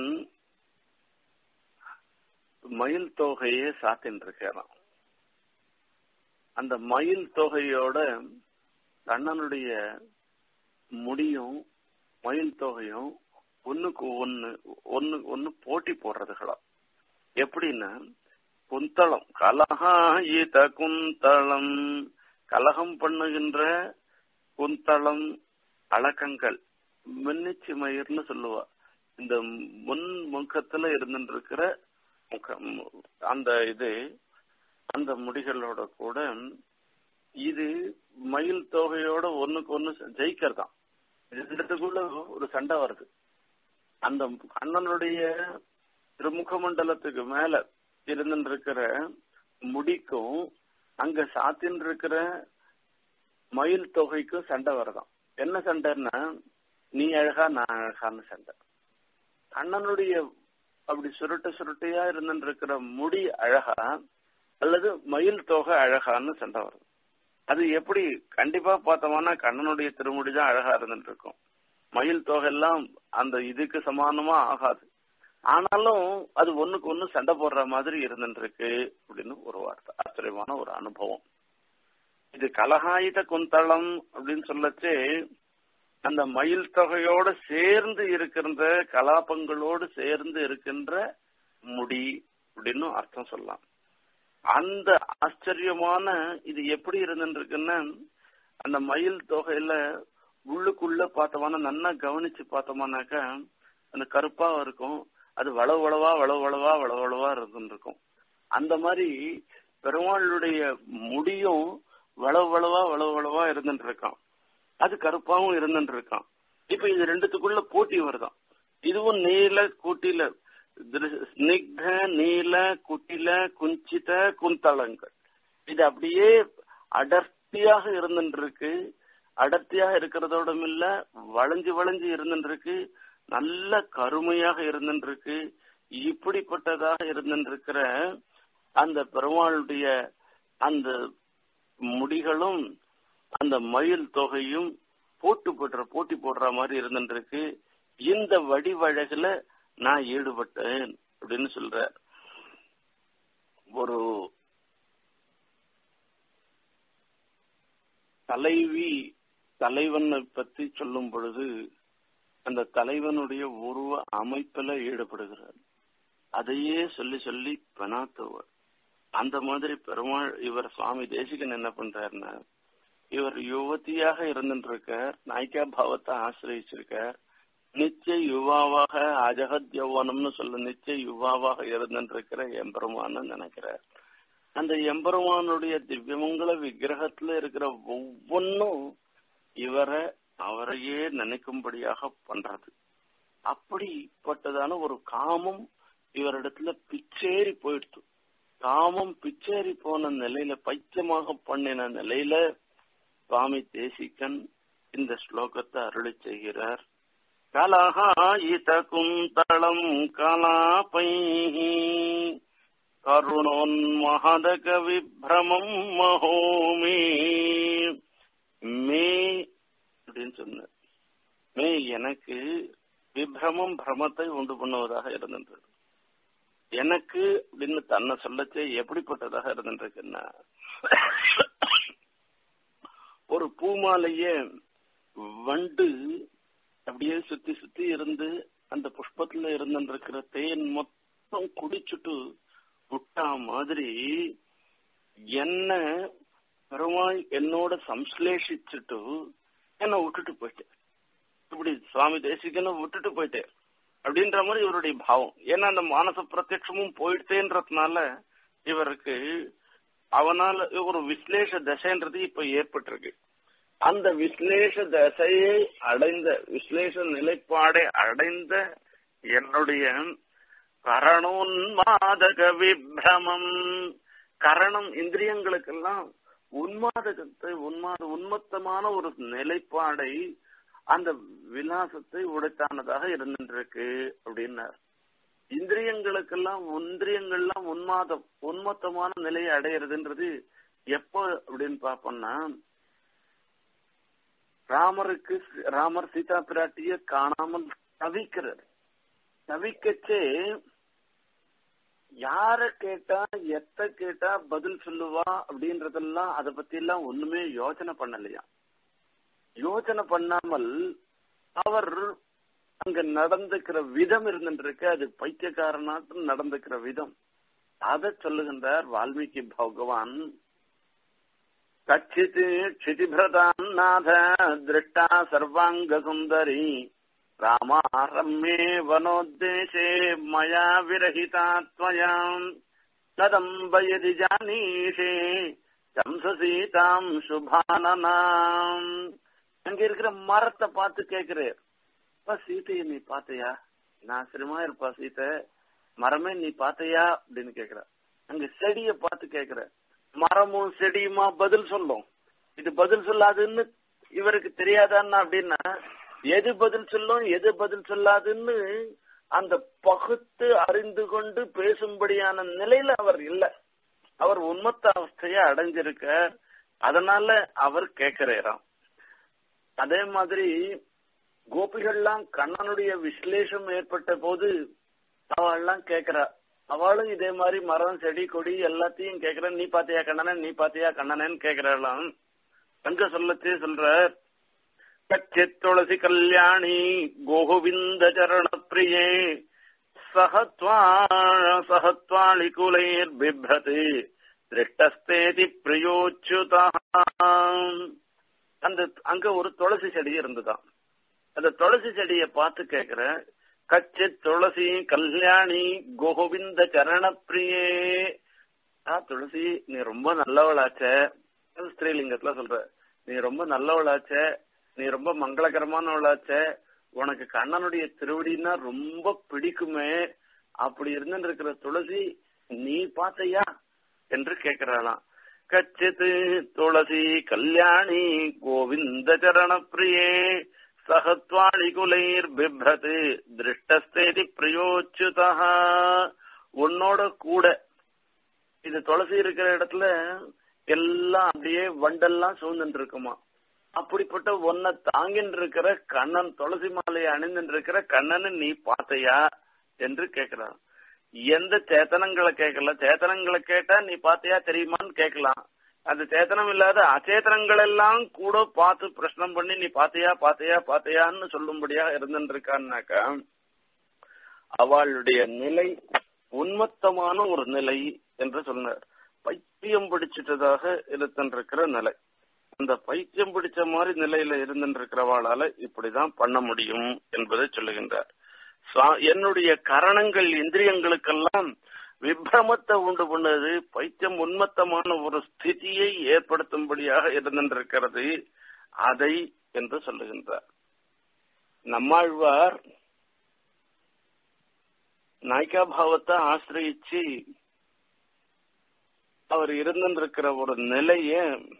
மயில் தொகையே சாத்தின்னு இருக்காராம் அந்த மயில் தொகையோட கண்ணனுடைய முடியும் மயில் தொகையும் ஒண்ணுக்கு ஒண்ணு ஒண்ணு ஒண்ணு போட்டி போடுறதுகளா எப்படின்னா குந்தளம் கலகா ஈத குந்தளம் கலகம் பண்ணுகின்ற குந்தளம் அலக்கங்கள் மின்னிச்சி மயிர்னு சொல்லுவா இந்த முன் முகத்துல இருந்துருக்கிற முகம் அந்த இது அந்த முடிகளோட கூட இது மயில் தொகையோட ஒண்ணுக்கு ஒண்ணு ஜெயிக்கிறதாம் ரெண்டுத்துக்குள்ள ஒரு சண்டை வருது அந்த அண்ணனுடைய திருமுக மண்டலத்துக்கு மேல இருந்துருக்கிற முடிக்கும் அங்க சாத்தின் இருக்கிற மயில் தொகைக்கும் சண்டை வருதாம் என்ன சண்டைன்னா நீ அழகா நான் அழகான்னு சண்டை அண்ணனுடைய அப்படி சுருட்ட சுருட்டையா இருந்துருக்கிற முடி அழகா அல்லது மயில் தொகை அழகான்னு சண்டை வருது அது எப்படி கண்டிப்பா பார்த்தோம்னா கண்ணனுடைய திருமுடி தான் அழகா இருந்துட்டு இருக்கும் மயில் தொகை எல்லாம் அந்த இதுக்கு சமானமா ஆகாது ஆனாலும் அது ஒண்ணுக்கு ஒண்ணு சண்டை போடுற மாதிரி இருந்துட்டு இருக்கு அப்படின்னு ஒரு வார்த்தை ஆச்சரியமான ஒரு அனுபவம் இது கலகாயுத குந்தளம் அப்படின்னு சொல்லச்சு அந்த மயில் தொகையோட சேர்ந்து இருக்கின்ற கலாபங்களோடு சேர்ந்து இருக்கின்ற முடி அப்படின்னு அர்த்தம் சொல்லலாம் அந்த ஆச்சரியமான இது எப்படி இருந்துருக்குன்னா அந்த மயில் தொகையில உள்ளுக்குள்ள பார்த்தோம்னா நல்லா கவனிச்சு பார்த்தோம்னாக்கா அந்த கருப்பா இருக்கும் அது வளவு வளவா வளவு வளவா வளவு வளவா இருந்துருக்கும் அந்த மாதிரி பெருமாளுடைய முடியும் வளவு வளவா வளவு வளவா இருந்துட்டு இருக்கான் அது கருப்பாவும் இருந்துட்டு இருக்கான் இப்ப இது ரெண்டுத்துக்குள்ள போட்டி வருதான் இதுவும் நீல கூட்டில ஸ்னிக்த நீல குட்டில குஞ்சித குந்தளங்கள் இது அப்படியே அடர்த்தியாக இருந்துட்டு இருக்கு அடர்த்தியாக இருக்கிறதோட இல்ல வளைஞ்சு வளைஞ்சு இருந்துட்டு இருக்கு நல்ல கருமையாக இருந்துட்டு இருக்கு இப்படிப்பட்டதாக இருந்துட்டு இருக்கிற அந்த பெருமாளுடைய அந்த முடிகளும் அந்த மயில் தொகையும் போட்டு போடுற போட்டி போடுற மாதிரி இருந்துட்டு இருக்கு இந்த வடிவழகுல நான் ஈடுபட்டேன் அப்படின்னு சொல்ற ஒரு தலைவி தலைவனை பத்தி சொல்லும் பொழுது அந்த தலைவனுடைய உருவ அமைப்புல ஈடுபடுகிறார் அதையே சொல்லி சொல்லி பெணாத்துவர் அந்த மாதிரி பெருமாள் இவர் சுவாமி தேசிகன் என்ன பண்றாருன்னா இவர் யுவதியாக இருந்துட்டு இருக்கார் நாய்க்கா பாவத்தை ஆசிரியச்சிருக்கார் நிச்சய யுவாவாக அஜகத் யௌவனம்னு சொல்ல நிச்சய யுவாவாக இருந்துட்டு இருக்கிற எம்பெருமான்னு நினைக்கிறார் அந்த எம்பெருமானுடைய திவ்யமங்கல விக்கிரகத்துல இருக்கிற ஒவ்வொன்னும் இவரை அவரையே நினைக்கும்படியாக பண்றது அப்படிப்பட்டதான ஒரு காமம் இவரிடத்துல பிச்சேறி போயிடுச்சு காமம் பிச்சேறி போன நிலையில பைத்தியமாக பண்ணின நிலையில சுவாமி தேசிகன் இந்த ஸ்லோகத்தை அருளி செய்கிறார் கலஹாயித குந்தளம் கலாபை கருணோன்மஹதக விப்ரமம் மகோமே மே அப்படின்னு சொன்னார் மே எனக்கு விப்ரமம் பிரமத்தை உண்டு பண்ணுவதாக இருந்தது எனக்கு அப்படின்னு தன்னை சொல்லச்சே எப்படிப்பட்டதாக இருந்துருக்குன்னா ஒரு பூமாலைய வண்டு அப்படியே சுத்தி சுத்தி இருந்து அந்த புஷ்பத்துல இருந்துருக்கிற தேன் மொத்தம் குடிச்சுட்டு விட்டா மாதிரி என்ன பெருமாள் என்னோட சம்ஸ்லேஷிச்சுட்டு என்ன விட்டுட்டு போயிட்டேன் இப்படி சுவாமி தேசிகனை விட்டுட்டு போயிட்டேன் அப்படின்ற மாதிரி இவருடைய பாவம் ஏன்னா அந்த மானச பிரத்யட்சமும் போயிட்டேன்றதுனால இவருக்கு அவனால ஒரு விஸ்லேஷ தசைன்றது இப்ப ஏற்பட்டிருக்கு அந்த விஸ்லேஷ தசையை அடைந்த விஸ்லேஷ நிலைப்பாடை அடைந்த என்னுடைய கரணோன்மாதக விப்ரமம் கரணம் இந்திரியங்களுக்கெல்லாம் உன்மாதகத்தை உன்மாத உன்மத்தமான ஒரு நிலைப்பாடை அந்த விலாசத்தை உடைத்தானதாக இருந்துருக்கு அப்படின்னார் இந்திரியங்களுக்கெல்லாம் இந்திரியங்கள்லாம் உன்மாதம் உன்மத்தமான நிலையை அடையிறதுன்றது எப்போ அப்படின்னு பாப்போம்னா ராமருக்கு ராமர் சீதா பிராட்டிய காணாமல் தவிக்கிறார் தவிக்கச்சே யார கேட்டா எத்த கேட்டா பதில் சொல்லுவா அப்படின்றதெல்லாம் அதை பத்தி எல்லாம் ஒண்ணுமே யோசனை பண்ணலையா யோசனை பண்ணாமல் அவர் அங்க நடந்துக்கிற விதம் இருந்துருக்கு அது பைத்தியக்காரனாட்டும் நடந்துக்கிற விதம் அத சொல்லுகின்றார் வால்மீகி பகவான் கச்சித் க்ஷிதிபிரதாம் நாத திருஷ்டா சர்வாங்க சுந்தரி ராமா ரம்யே வனோத்தேசே மயா விரகிதா त्वयाम् ததம்பயதி ஜானீஷே சம்சசீதாம் சுபானனாம் அங்க இருக்கிற மரத்தை பார்த்து கேக்குறார் சீதையை நீ பாத்தையா நான் ஆச்சரியமா இருப்பா சீத்தை மரமே நீ பாத்தையா அப்படின்னு கேக்குற அங்க செடிய பார்த்து கேக்குற மரமும் செடியுமா பதில் சொல்லும் இது பதில் சொல்லாதுன்னு இவருக்கு தெரியாதான்னா அப்படின்னா எது பதில் சொல்லும் எது பதில் சொல்லாதுன்னு அந்த பகுத்து அறிந்து கொண்டு பேசும்படியான நிலையில அவர் இல்ல அவர் உண்மத்த அவஸ்தைய அடைஞ்சிருக்க அதனால அவர் கேட்கிறாராம் அதே மாதிரி கோபிகள்லாம் கண்ணனுடைய விஸ்லேஷம் ஏற்பட்ட போது அவள்லாம் கேக்குறா அவளும் இதே மாதிரி மரம் செடி கொடி எல்லாத்தையும் கேக்குற நீ பாத்தியா கண்ணனன் நீ பாத்தியா கண்ணனன்னு கேக்குறாளாம் அங்க சொல்லச்சே சொல்ற கச்சித் துளசி கல்யாணி கோவிந்த சரண பிரியே சகத்வா சகத்வாளி குலைர் பிப்ரது திருஷ்டஸ்தேதி பிரியோச்சுதா அந்த அங்க ஒரு துளசி செடி இருந்துதான் அந்த துளசி செடிய பார்த்து கேக்குற கச்சித் துளசி கல்யாணி கோவிந்த சரண பிரியே துளசி நீ ரொம்ப நல்லவளாச்ச ஸ்ரீலிங்கத்துல சொல்ற நீ ரொம்ப நல்லவளாச்ச நீ ரொம்ப மங்களகரமானவளாச்ச உனக்கு கண்ணனுடைய திருவடினா ரொம்ப பிடிக்குமே அப்படி இருந்து இருக்கிற துளசி நீ பாத்தையா என்று கேட்கிறாளாம் கச்சித் துளசி கல்யாணி கோவிந்த சரண பிரியே சகத்வாளி குலைர் பிப்ரது திருஷ்டஸ்தேதி பிரியோச்சுதா உன்னோட கூட இது துளசி இருக்கிற இடத்துல எல்லாம் அப்படியே வண்டெல்லாம் சூழ்ந்துட்டு இருக்குமா அப்படிப்பட்ட ஒன்ன தாங்கின்னு இருக்கிற கண்ணன் துளசி மாலையை அணிந்துட்டு இருக்கிற கண்ணனை நீ பாத்தையா என்று கேட்கிறான் எந்த சேத்தனங்களை கேட்கல சேத்தனங்களை கேட்டா நீ பாத்தையா தெரியுமான்னு கேட்கலாம் அந்த சேத்தனம் இல்லாத அச்சேதனங்கள் எல்லாம் கூட பார்த்து பிரச்சனை பண்ணி நீ பாத்தையா பாத்தையா பாத்தையான்னு சொல்லும்படியா இருந்துட்டு இருக்கான்னாக்கா அவளுடைய நிலை உன்மத்தமான ஒரு நிலை என்று சொன்னார் பைத்தியம் பிடிச்சிட்டதாக இருந்திருக்கிற நிலை அந்த பைத்தியம் பிடிச்ச மாதிரி நிலையில இருந்திருக்கிறவாளால இப்படிதான் பண்ண முடியும் என்பதை சொல்லுகின்றார் என்னுடைய கரணங்கள் இந்திரியங்களுக்கெல்லாம் விப்ரமத்தை உண்டு பண்ணது பைத்தியம் உன்மத்தமான ஒரு ஸ்திதியை ஏற்படுத்தும்படியாக இருந்திருக்கிறது அதை என்று சொல்லுகின்றார் நம்மாழ்வார் நாய்கா பாவத்தை ஆசிரியிச்சு அவர் இருந்திருக்கிற ஒரு நிலைய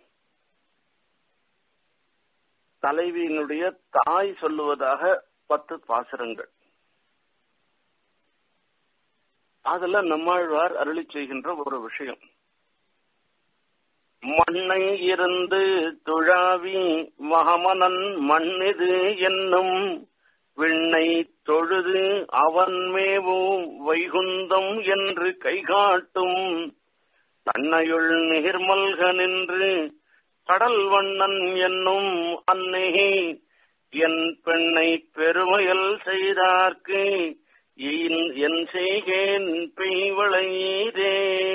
தலைவியினுடைய தாய் சொல்லுவதாக பத்து பாசுரங்கள் அதுல நம்மாழ்வார் அருளி செய்கின்ற ஒரு விஷயம் மண்ணை இருந்து துழாவி மகமனன் மண்ணிது என்னும் விண்ணை தொழுது அவன் மேவும் வைகுந்தம் என்று கைகாட்டும் தன்னையுள் நிர்மல்க நின்று கடல் வண்ணன் என்னும் அன்னை என் பெண்ணை பெருமையல் செய்தார்க்கு என் செய்கேன் பெய்வளையீரே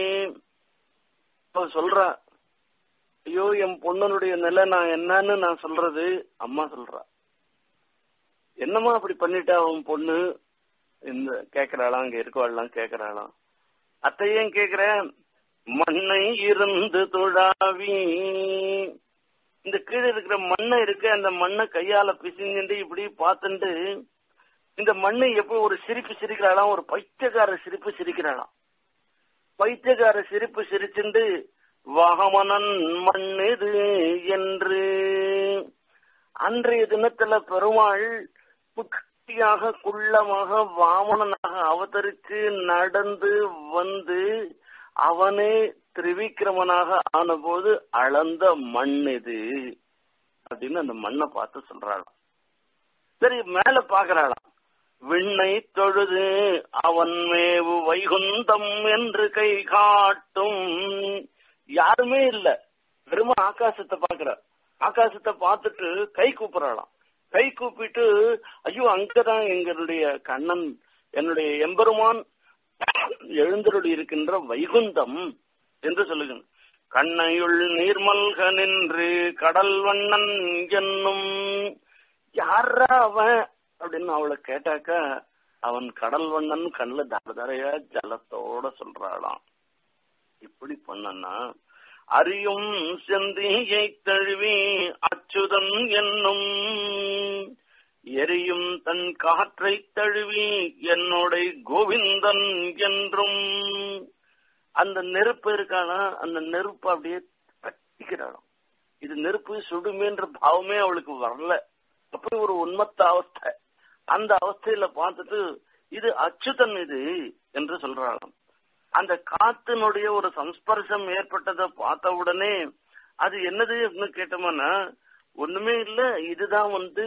சொல்றா ஐயோ என் பொண்ணனுடைய நிலை நான் என்னன்னு நான் சொல்றது அம்மா சொல்றா என்னமா அப்படி பண்ணிட்டா அவன் பொண்ணு இந்த கேக்குறாளாம் அங்க இருக்கவாள்லாம் கேக்குறாளாம் அத்தையும் கேக்குறேன் மண்ணை இருந்து தொழாவி இந்த கீழே இருக்கிற மண்ணை இருக்கு அந்த மண்ணை கையால பிசிங்கிட்டு இப்படி பார்த்துட்டு இந்த மண்ணை எப்போ ஒரு சிரிப்பு சிரிக்கிறாளாம் ஒரு பைத்தியக்கார சிரிப்பு சிரிக்கிறாளாம் பைத்தியக்கார சிரிப்பு சிரிச்சுண்டு வாகமனன் மண்ணிது என்று அன்றைய தினத்துல பெருமாள் குட்டியாக குள்ளமாக வாமனனாக அவதரித்து நடந்து வந்து அவனே திரிவிக்கிரமனாக ஆனபோது அளந்த மண் இது அப்படின்னு அந்த மண்ணை பார்த்து சொல்றாளாம் சரி மேல பாக்குறாளாம் விண்ணை தொழுது அவன் மேவு வைகுந்தம் என்று கை காட்டும் யாருமே இல்ல வெறும ஆகாசத்தை பாக்குற ஆகாசத்தை பார்த்துட்டு கை கூப்பிடலாம் கை கூப்பிட்டு ஐயோ அங்கதான் எங்களுடைய கண்ணன் என்னுடைய எம்பெருமான் எழுந்தருளி இருக்கின்ற வைகுந்தம் என்று சொல்லுகிறேன் கண்ணையுள் நீர்மல்க நின்று கடல் வண்ணன் என்னும் யாரா அவன் அப்படின்னு அவளை கேட்டாக்கா அவன் கடல் வண்ணன் கண்ணுல தர தரையா ஜலத்தோட சொல்றாளாம் இப்படி பண்ணனா அறியும் செந்தியை தழுவி அச்சுதன் என்னும் எரியும் தன் காற்றை தழுவி என்னுடைய கோவிந்தன் என்றும் அந்த நெருப்பு இருக்கானா அந்த நெருப்பு அப்படியே கட்டிக்கிறாளாம் இது நெருப்பு சுடுமேன்ற பாவமே அவளுக்கு வரல அப்படி ஒரு உண்மத்த அவஸ்தை அந்த அவஸ்தையில பார்த்துட்டு இது அச்சுதன் இது என்று சொல்றாளாம் அந்த காத்தினுடைய ஒரு சம்ஸ்பர்சம் ஏற்பட்டதை பார்த்த உடனே அது என்னதுன்னு கேட்டோம்னா ஒண்ணுமே இல்ல இதுதான் வந்து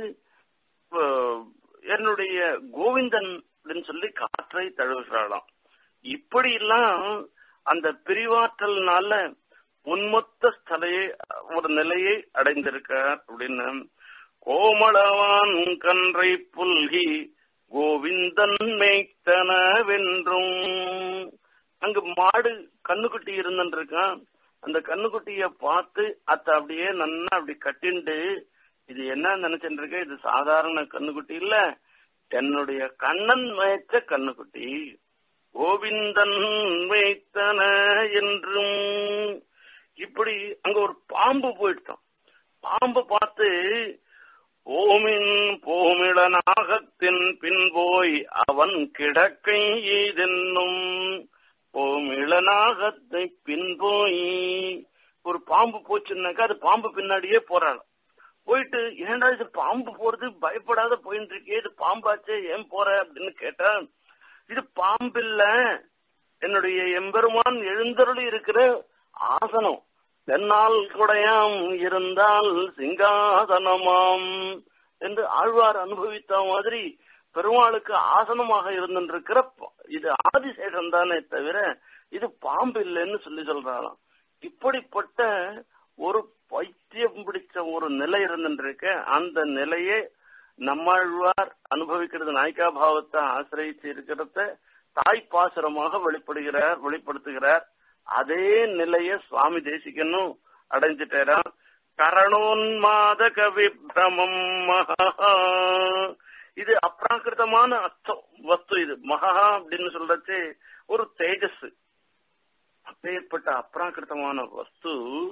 என்னுடைய கோவிந்தன் அப்படின்னு சொல்லி காற்றை தழுவுகிறாளாம் இப்படி எல்லாம் அந்த பிரிவாற்றல்னால உன்மொத்த ஸ்தலையை ஒரு நிலையை அடைந்திருக்கார் அப்படின்னு கோமளவான் கன்றை புல்கி கோவிந்தன் மேய்த்தனவென்றும் அங்கு மாடு கண்ணுக்குட்டி இருந்துருக்கான் அந்த கண்ணுக்குட்டிய பார்த்து அத்த அப்படியே நன்னா அப்படி கட்டிண்டு இது என்ன நினைச்சிட்டு இருக்க இது சாதாரண கண்ணுக்குட்டி இல்ல என்னுடைய கண்ணன் மேய்ச்ச கண்ணுக்குட்டி கோவிந்தன் மேய்த்தன என்றும் இப்படி அங்க ஒரு பாம்பு போயிட்டான் பாம்பு பார்த்து ஓமின் போமிள நாகத்தின் பின் போய் அவன் கிடக்கை ஏதென்னும் ஓமிள நாகத்தை பின் போய் ஒரு பாம்பு போச்சுன்னாக்கா அது பாம்பு பின்னாடியே போறாள் போயிட்டு ஏன்டா இது பாம்பு போறது பயப்படாத போயிட்டு இருக்கே இது பாம்பாச்சே ஏன் போற அப்படின்னு கேட்டா இது பாம்பு இல்ல என்னுடைய எம்பெருமான் எழுந்தருளி இருக்கிற ஆசனம் தென்னால் குடையாம் இருந்தால் சிங்காசனமாம் என்று ஆழ்வார் அனுபவித்த மாதிரி பெருமாளுக்கு ஆசனமாக இருந்திருக்கிற இது ஆதிசேஷன் தானே தவிர இது பாம்பு இல்லைன்னு சொல்லி சொல்றாராம் இப்படிப்பட்ட ஒரு பைத்தியம் பிடிச்ச ஒரு நிலை இருந்துருக்க அந்த நிலையே நம்மாழ்வார் அனுபவிக்கிறது நாய்க்கா பாவத்தை ஆசிரியச்சு இருக்கிறத தாய்ப்பாசுரமாக வெளிப்படுகிறார் வெளிப்படுத்துகிறார் அதே நிலைய சுவாமி தேசிகனும் அடைஞ்சிட்டாராம் கரணோன்மாதக விப்ரமம் மகா இது அப்ராகிருதமான அஸ்தம் வஸ்து இது மகா அப்படின்னு சொல்றச்சு ஒரு தேஜஸ் அப்பேற்பட்ட அப்ராகிருதமான வஸ்து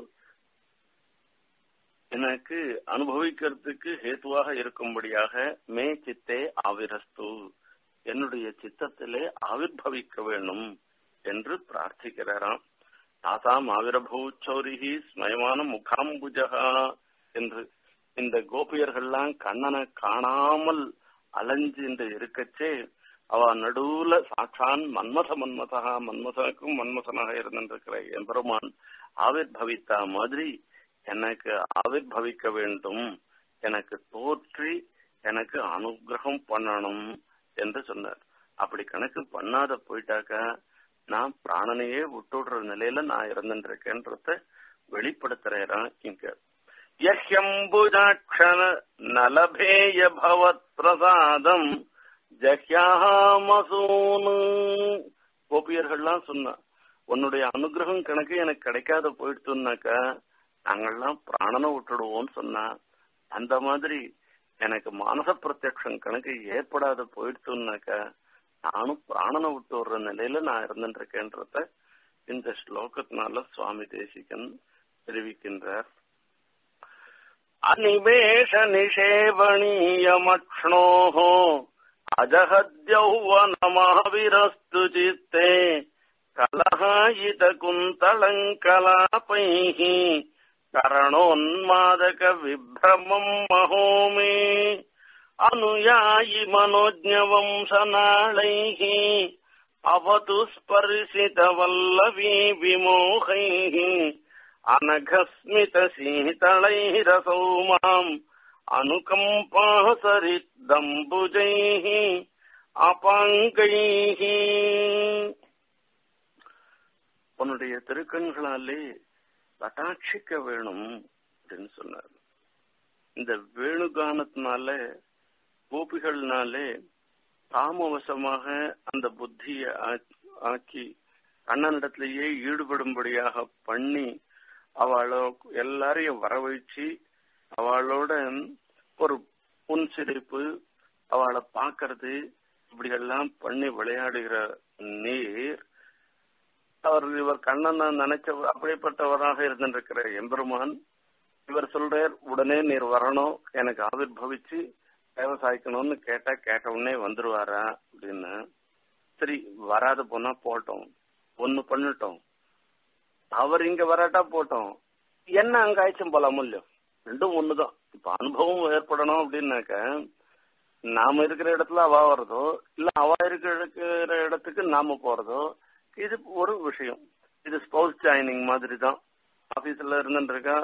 எனக்கு அனுபவிக்கிறதுக்கு ஹேத்துவாக இருக்கும்படியாக மே சித்தே ஆவிரஸ்து என்னுடைய சித்தத்திலே ஆவிர்வவிக்க வேண்டும் என்று பிரார்த்திக்கிறாராம் தாசாம் ஆவிரபூச்சௌரிகி ஸ்மயமான முகாம்புஜகா என்று இந்த கோபியர்கள்லாம் கண்ணனை காணாமல் அலைஞ்சு இந்த இருக்கச்சே அவ நடுவுல சாட்சான் மன்மத மன்மதா மன்மதனுக்கும் மன்மதனாக இருந்திருக்கிற எம்பெருமான் ஆவிர்வவித்தா மாதிரி எனக்கு ஆவிர்வவிக்க வேண்டும் எனக்கு தோற்றி எனக்கு அனுகிரகம் பண்ணணும் என்று சொன்னார் அப்படி கணக்கு பண்ணாத போயிட்டாக்க நான் பிராணனையே விட்டுடுற நிலையில நான் இருந்துருக்கேன்றத வெளிப்படுத்துறேன் இங்க யஹ்யம்புஜாட்சண நலபேய பவத் பிரசாதம் ஜஹ்யாமசூனு கோபியர்கள்லாம் சொன்ன உன்னுடைய அனுகிரகம் கணக்கு எனக்கு கிடைக்காத போயிடுச்சுன்னாக்கா நாங்கள்லாம் பிராணனை விட்டுடுவோம்னு சொன்னா அந்த மாதிரி எனக்கு மானச பிரத்யக்ஷம் கணக்கு ஏற்படாத போயிடுச்சுன்னாக்கா நானும் பிராணனை விட்டு வர்ற நிலையில நான் இருந்துருக்கேன்றத இந்த ஸ்லோகத்தினால சுவாமி தேசிகன் தெரிவிக்கின்றார் அனிமேஷ நிஷேவணீயமக்ஷ்ணோः अजहद्यौवनमाविरस्तु चित्ते कलहायितकुन्तलङ्कलापैः करणोन्मादकविभ्रमम् महो मे अनुयायि मनोज्ञवंशनाळैः अवतु स्पर्शितवल्लवी विमोहैः अनघस्मितशीतलैरसौ माम् अनुकम्पासरिदम्बुजैः அபாங்கைः உன்னுடைய திருக்கண்களாலே கட்டாட்சிக்க வேணும் அப்படின்னு சொன்னார் இந்த வேணுகானத்தினால கோபிகள்னாலே காமவசமாக அந்த புத்திய ஆக்கி கண்ணனிடத்திலேயே ஈடுபடும்படியாக பண்ணி அவளோ எல்லாரையும் வரவழைச்சு அவளோட ஒரு புன்சிரிப்பு அவளை பாக்குறது இப்படி எல்லாம் பண்ணி விளையாடுகிற நீர் அவர் இவர் கண்ணனை நினைச்ச அப்படிப்பட்டவராக இருந்திருக்கிற எம்பெருமான் இவர் சொல்றார் உடனே நீர் வரணும் எனக்கு ஆவிர்வவிச்சு விவசாயிக்கணும்னு கேட்டா கேட்ட உடனே வந்துருவாரா அப்படின்னு சரி வராத போனா போட்டோம் ஒண்ணு பண்ணிட்டோம் அவர் இங்க வராட்டா போட்டோம் என்ன அங்க ஆயிடுச்சும் போலாம் இல்லையோ ரெண்டும் ஒண்ணுதான் இப்ப அனுபவம் ஏற்படணும் அப்படின்னாக்க நாம இருக்கிற இடத்துல அவ வர்றதோ இல்ல அவ இருக்கிற இடத்துக்கு நாம போறதோ இது ஒரு விஷயம் இது ஸ்பௌஸ் ஜாயினிங் மாதிரி தான் ஆபீஸ்ல இருந்துருக்கா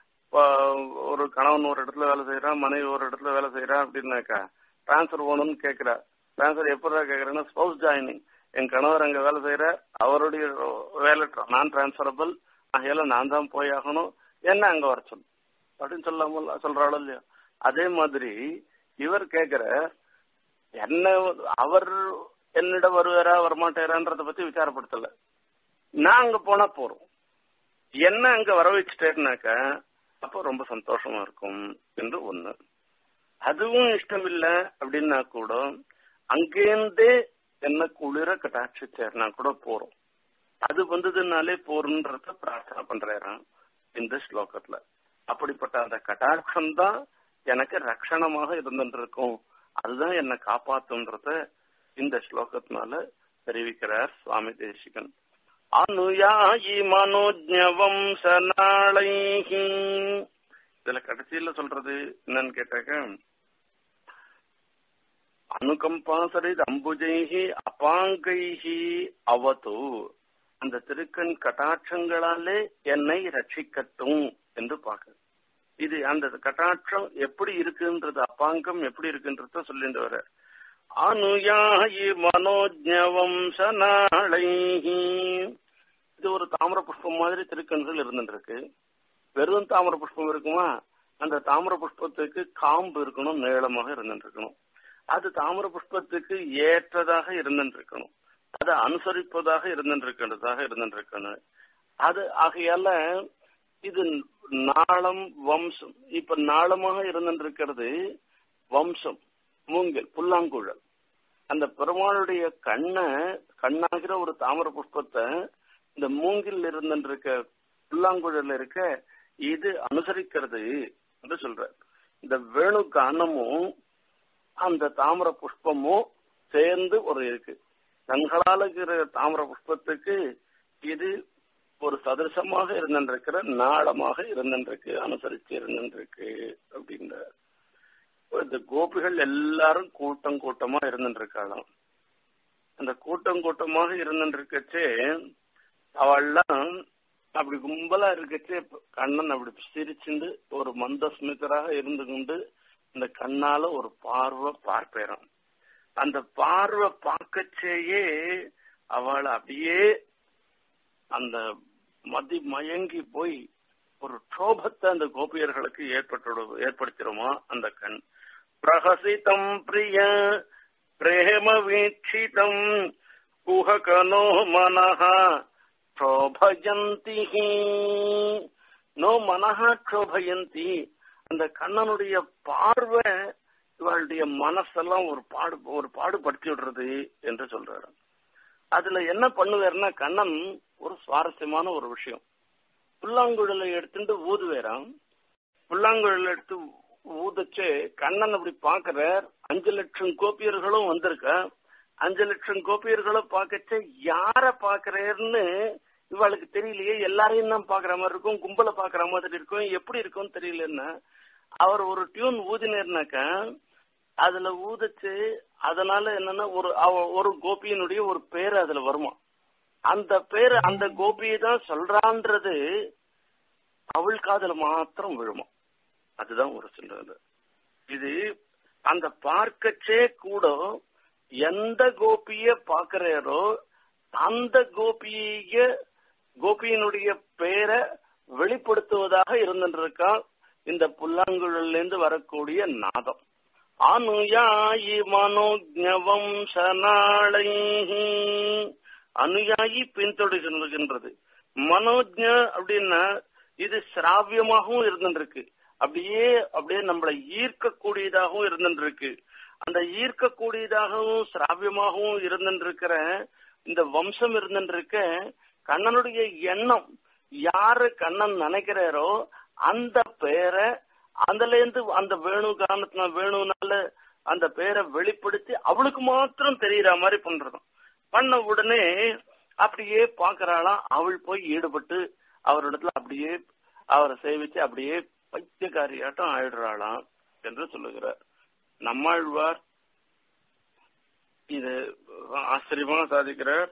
ஒரு கணவன் ஒரு இடத்துல வேலை செய்யறான் மனைவி ஒரு இடத்துல வேலை செய்யறா அப்படின்னாக்கா டிரான்ஸ்பர் போகணும்னு கேக்குறா டிரான்ஸ்பர் எப்படா கேக்குறேன்னா ஸ்பௌஸ் ஜாயினிங் என் கணவர் அங்க வேலை செய்யற அவருடைய வேலை நான் டிரான்ஸ்பரபிள் ஆகையால நான் தான் போய் ஆகணும் என்ன அங்க வர சொல்லு அப்படின்னு சொல்லாம சொல்றாளோ இல்லையா அதே மாதிரி இவர் கேக்குற என்ன அவர் என்னிடம் வருவாரா வரமாட்டாரான்றத பத்தி விசாரப்படுத்தல நான் அங்க போனா போறோம் என்ன அங்க வர வச்சுட்டேன்னாக்க அப்போ ரொம்ப சந்தோஷமா இருக்கும் என்று ஒண்ணு அதுவும் இஷ்டம் இல்ல அப்படின்னா கூட அங்கேருந்தே என்ன குளிர கட்டாட்சிச்சேர்னா கூட போறோம் அது வந்ததுனாலே போறன்றத பிரார்த்தனை பண்றாராம் இந்த ஸ்லோகத்துல அப்படிப்பட்ட அந்த கட்டாட்சம் தான் எனக்கு ரட்சணமாக இருந்துட்டு இருக்கும் அதுதான் என்னை காப்பாத்துன்றத இந்த ஸ்லோகத்தினால தெரிவிக்கிறார் சுவாமி தேசிகன் அனுயாயி மனோஜவம் சனாளைஹி இதுல கடைசியில சொல்றது என்னன்னு கேட்டாக்க அனுகம்பாசரித் அம்புஜைஹி அபாங்கைஹி அவத்து அந்த திருக்கண் கட்டாட்சங்களாலே என்னை ரட்சிக்கட்டும் என்று பார்க்க இது அந்த கட்டாட்சம் எப்படி இருக்குன்றது அப்பாங்கம் எப்படி இருக்குன்றத சொல்லிட்டு வர அனுயாயி மனோஜவம் சனாளைஹி இது ஒரு தாமிர புஷ்பம் மாதிரி திருக்கண்கள் இருந்துருக்கு வெறும் தாமிர புஷ்பம் இருக்குமா அந்த தாமிர புஷ்பத்துக்கு காம்பு இருக்கணும் நீளமாக இருந்துட்டு இருக்கணும் அது தாமிர புஷ்பத்துக்கு ஏற்றதாக இருந்துட்டு இருக்கணும் அது அனுசரிப்பதாக இருந்துருக்கிறதாக இருந்துருக்கணும் அது ஆகையால இது நாளம் வம்சம் இப்ப நாளமாக இருந்துருக்கிறது வம்சம் மூங்கில் புல்லாங்குழல் அந்த பெருமாளுடைய கண்ணை கண்ணாகிற ஒரு தாமர புஷ்பத்தை இந்த மூங்கில் இருந்துருக்க புல்லாங்குழல் இருக்க இது அனுசரிக்கிறது என்று சொல்ற இந்த வேணு கானமும் அந்த தாமர புஷ்பமும் சேர்ந்து ஒரு இருக்கு கண்களால் இருக்கிற தாமர புஷ்பத்துக்கு இது ஒரு சதரிசமாக இருந்திருக்கிற நாளமாக இருந்திருக்கு அனுசரிச்சு இருந்திருக்கு அப்படின்ற இந்த கோபிகள் எல்லாரும் கூட்டம் கூட்டமா இருந்துருக்காளாம் அந்த கூட்டம் கூட்டமாக இருந்துருக்கச்சே அவள்லாம் அப்படி கும்பலா இருக்கச்சே கண்ணன் அப்படி சிரிச்சுண்டு ஒரு மந்த ஸ்மிதராக இருந்து கொண்டு இந்த கண்ணால ஒரு பார்வை பார்ப்பேறான் அந்த பார்வை பார்க்கச்சேயே அவள் அப்படியே அந்த மதி மயங்கி போய் ஒரு க்ஷோபத்தை அந்த கோபியர்களுக்கு ஏற்பட்டு ஏற்படுத்திடுமா அந்த கண் பிரகசிதம் பிரிய பிரேம வீட்சிதம் குஹகனோ மனஹ க்ஷோபயந்தி நோ மனஹா க்ஷோபயந்தி அந்த கண்ணனுடைய பார்வை இவளுடைய மனசெல்லாம் ஒரு பாடு ஒரு பாடுபடுத்தி விடுறது என்று சொல்றாரு அதுல என்ன பண்ணுவாருன்னா கண்ணன் ஒரு சுவாரஸ்யமான ஒரு விஷயம் புல்லாங்குழலை எடுத்துட்டு ஊதுவேறான் புல்லாங்குழல் எடுத்து ஊதச்சு கண்ணன் அப்படி பாக்குறார் அஞ்சு லட்சம் கோப்பியர்களும் வந்திருக்க அஞ்சு லட்சம் கோப்பியர்களும் பார்க்கச்சு யார பாக்குறேன்னு இவளுக்கு தெரியலையே எல்லாரையும் தான் பாக்குற மாதிரி இருக்கும் கும்பல பாக்குற மாதிரி இருக்கும் எப்படி இருக்கும்னு தெரியலன்னா அவர் ஒரு டியூன் ஊதினேர்னாக்க அதுல ஊதிச்சு அதனால என்னன்னா ஒரு ஒரு கோபியினுடைய ஒரு பேர் அதுல வருமா அந்த பேர் அந்த கோபியை தான் சொல்றான்றது அவள் காதல மாத்திரம் விழுமா அதுதான் ஒரு சொல்றது இது அந்த பார்க்கச்சே கூட எந்த கோபிய பாக்குறாரோ அந்த கோபிய கோபியினுடைய பேரை வெளிப்படுத்துவதாக இருந்துருக்கான் இந்த புல்லாங்குழல்ல இருந்து வரக்கூடிய நாதம் அனுயாயி மனோஜவம் சனாளை அனுயாயி பின்தொடர்கின்றது மனோஜ்ஞ அப்படின்னா இது சிராவியமாகவும் இருந்துருக்கு அப்படியே அப்படியே நம்மளை ஈர்க்கக்கூடியதாகவும் இருந்துருக்கு அந்த ஈர்க்கக்கூடியதாகவும் சிராவியமாகவும் இருந்துருக்கிற இந்த வம்சம் இருந்துருக்க கண்ணனுடைய எண்ணம் யாரு கண்ணன் நினைக்கிறாரோ அந்த பேரை அதுல இருந்து அந்த வேணு காரணத்தின வேணுனால அந்த பேரை வெளிப்படுத்தி அவளுக்கு மாத்திரம் தெரியற மாதிரி பண்றதும் பண்ண உடனே அப்படியே பாக்குறாளாம் அவள் போய் ஈடுபட்டு அவரிடத்துல அப்படியே அவரை சேவிச்சு அப்படியே பைத்தியக்காரியாட்டம் ஆயிடுறாளாம் என்று சொல்லுகிறார் நம்மாழ்வார் இது ஆச்சரியமா சாதிக்கிறார்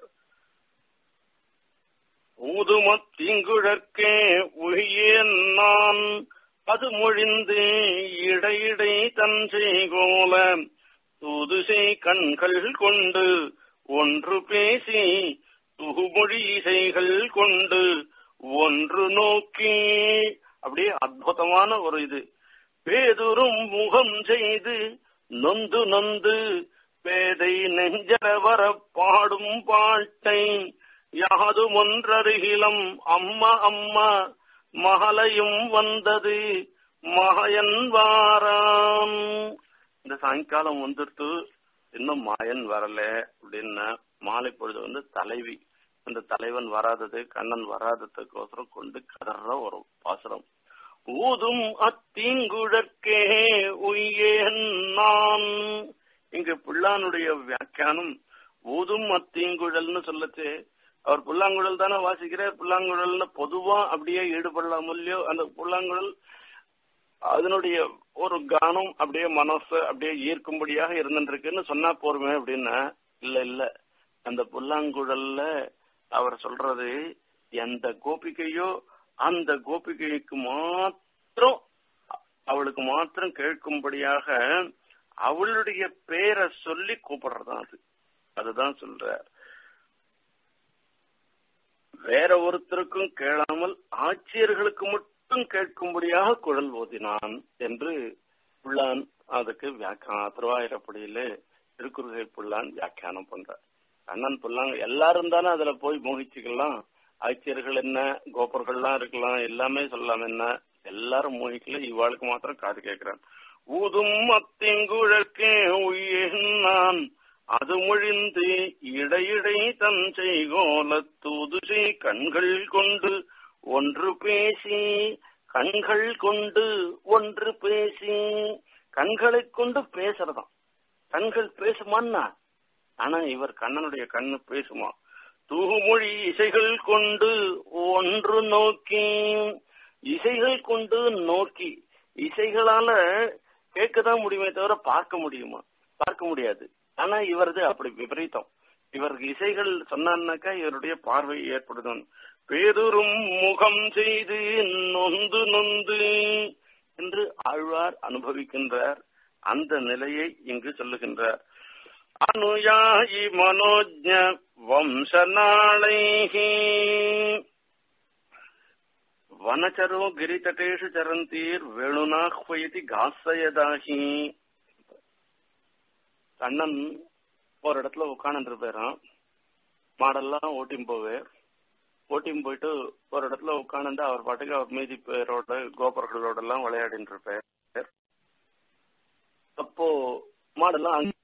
ஊதுமத் தீங்குழற்கே ஒழியேன் நான் அது மொழிந்து இடையிடை தஞ்சை கோல தூதுசை கண்கள் கொண்டு ஒன்று பேசி துகுமொழி இசைகள் கொண்டு ஒன்று நோக்கி அப்படியே அற்புதமான ஒரு இது பேதுரும் முகம் செய்து நொந்து நொந்து பேதை நெஞ்சர வர பாடும் பாட்டை யாதும் ஒன்றருகிலம் அம்மா அம்மா மகளையும் வந்தது மகயன் வாராம் இந்த சாயங்காலம் வந்துட்டு இன்னும் மாயன் வரல அப்படின்னா மாலை பொழுது வந்து தலைவி அந்த தலைவன் வராதது கண்ணன் வராததுக்கோசரம் கொண்டு கதற ஒரு பாசுரம் ஊதும் அத்தீங்குழற்கே உய்யேன் நான் இங்கு பிள்ளானுடைய வியாக்கியானம் ஊதும் அத்தீங்குழல்னு சொல்லச்சு அவர் புல்லாங்குழல் தானே வாசிக்கிறார் புல்லாங்குழல்னு பொதுவா அப்படியே ஈடுபடலாம் இல்லையோ அந்த புல்லாங்குழல் அதனுடைய ஒரு கானம் அப்படியே மனசு அப்படியே ஈர்க்கும்படியாக இருந்துருக்குன்னு சொன்னா போருமே அப்படின்னா இல்ல இல்ல அந்த புல்லாங்குழல்ல அவர் சொல்றது எந்த கோபிகையோ அந்த கோபிகைக்கு மாத்திரம் அவளுக்கு மாத்திரம் கேட்கும்படியாக அவளுடைய பேரை சொல்லி கூப்பிடுறதான் அது அதுதான் சொல்ற வேற ஒருத்தருக்கும் கேளாமல் ஆட்சியர்களுக்கு மட்டும் கேட்கும்படியாக குழல் ஓதினான் என்று புள்ளான் அதுக்கு வியாக்கியான திருவாயிரப்படியில திருக்குறுகை புள்ளான் வியாக்கியானம் பண்ற கண்ணன் புல்லாங்க எல்லாரும் தானே அதுல போய் மோகிச்சுக்கலாம் ஆட்சியர்கள் என்ன கோபர்கள்லாம் இருக்கலாம் எல்லாமே சொல்லலாம் என்ன எல்லாரும் மோகிக்கல இவாளுக்கு மாத்திரம் காது கேட்கிறான் ஊதும் அத்திங்குழற்கே உயிர்நான் அது மொழிந்து இடையிடை தஞ்சை கோலத்தூதுசை கண்கள் கொண்டு ஒன்று பேசி கண்கள் கொண்டு ஒன்று பேசி கண்களை கொண்டு பேசுறதாம் கண்கள் பேசுமான்னா ஆனா இவர் கண்ணனுடைய கண்ணு பேசுமா தூமொழி இசைகள் கொண்டு ஒன்று நோக்கி இசைகள் கொண்டு நோக்கி இசைகளால கேட்கதான் முடியுமே தவிர பார்க்க முடியுமா பார்க்க முடியாது ஆனா இவரது அப்படி விபரீதம் இவருக்கு இசைகள் சொன்னான்னாக்கா இவருடைய பார்வை ஏற்படுதும் பேதுரும் முகம் செய்து நொந்து நொந்து என்று ஆழ்வார் அனுபவிக்கின்றார் அந்த நிலையை இங்கு சொல்லுகின்றார் அனுயாயி மனோஜ வம்சநாளைஹி வனச்சரோ கிரிதட்டேஷு சரந்தீர் வேணுநாஹ்வயதி காசயதாகி கண்ணன் ஒரு இடத்துல உட்காந்து இருப்பாராம் மாடெல்லாம் ஓட்டின்னு போவே ஓட்டின்னு போயிட்டு ஒரு இடத்துல உட்காந்து அவர் பாட்டுக்கு அவர் மீதி பேரோட கோபுரங்களோட எல்லாம் விளையாடிட்டு இருப்பார் அப்போ மாடெல்லாம் அங்க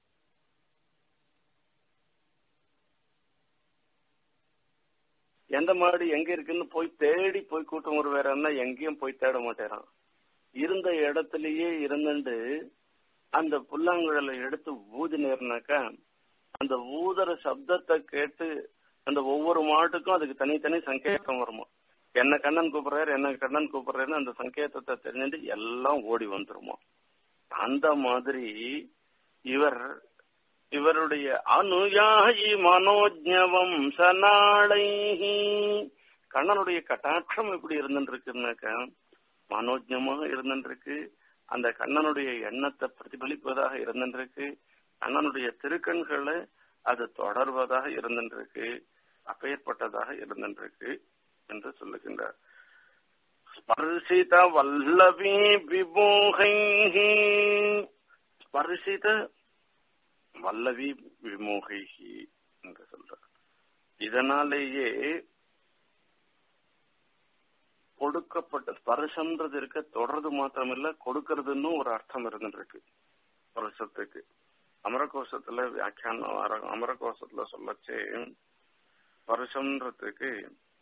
எந்த மாடு எங்க இருக்குன்னு போய் தேடி போய் கூட்டம் வருவாருன்னா எங்கேயும் போய் தேட மாட்டேறான் இருந்த இடத்துலயே இருந்துட்டு அந்த புல்லாங்குழலை எடுத்து ஊதினேர்னாக்கா அந்த ஊதற சப்தத்தை கேட்டு அந்த ஒவ்வொரு மாட்டுக்கும் அதுக்கு தனித்தனி சங்கேதம் வருமா என்ன கண்ணன் கூப்பிடுறாரு என்ன கண்ணன் கூப்பிடுறாருன்னு அந்த சங்கேதத்தை தெரிஞ்சுட்டு எல்லாம் ஓடி வந்துருமா அந்த மாதிரி இவர் இவருடைய அனுயாயி மனோஜவம் சனாளைஹி கண்ணனுடைய கட்டாட்சம் எப்படி இருந்துருக்குனாக்கா மனோஜமாக இருந்துருக்கு அந்த கண்ணனுடைய எண்ணத்தை பிரதிபலிப்பதாக இருந்துருக்கு கண்ணனுடைய திருக்கண்களை அது தொடர்வதாக இருந்துருக்கு அப்பேற்பட்டதாக இருந்துருக்கு என்று சொல்லுகின்றார் ஸ்பர்சித வல்லவி விமோகை ஸ்பர்சித வல்லவி விமோகை என்று சொல்ற இதனாலேயே கொடுக்கப்பட்ட ஸ்பர்சம்ன்றது இருக்க தொடர்றது மாத்திரமில்ல கொடுக்கறதுன்னு ஒரு அர்த்தம் இருந்துருக்கு ஸ்பர்சத்துக்கு அமரகோஷத்துல வியாக்கியானம் அர- அமரகோஷத்துல சொல்லச்சு ஸ்பர்சம்ன்றதுக்கு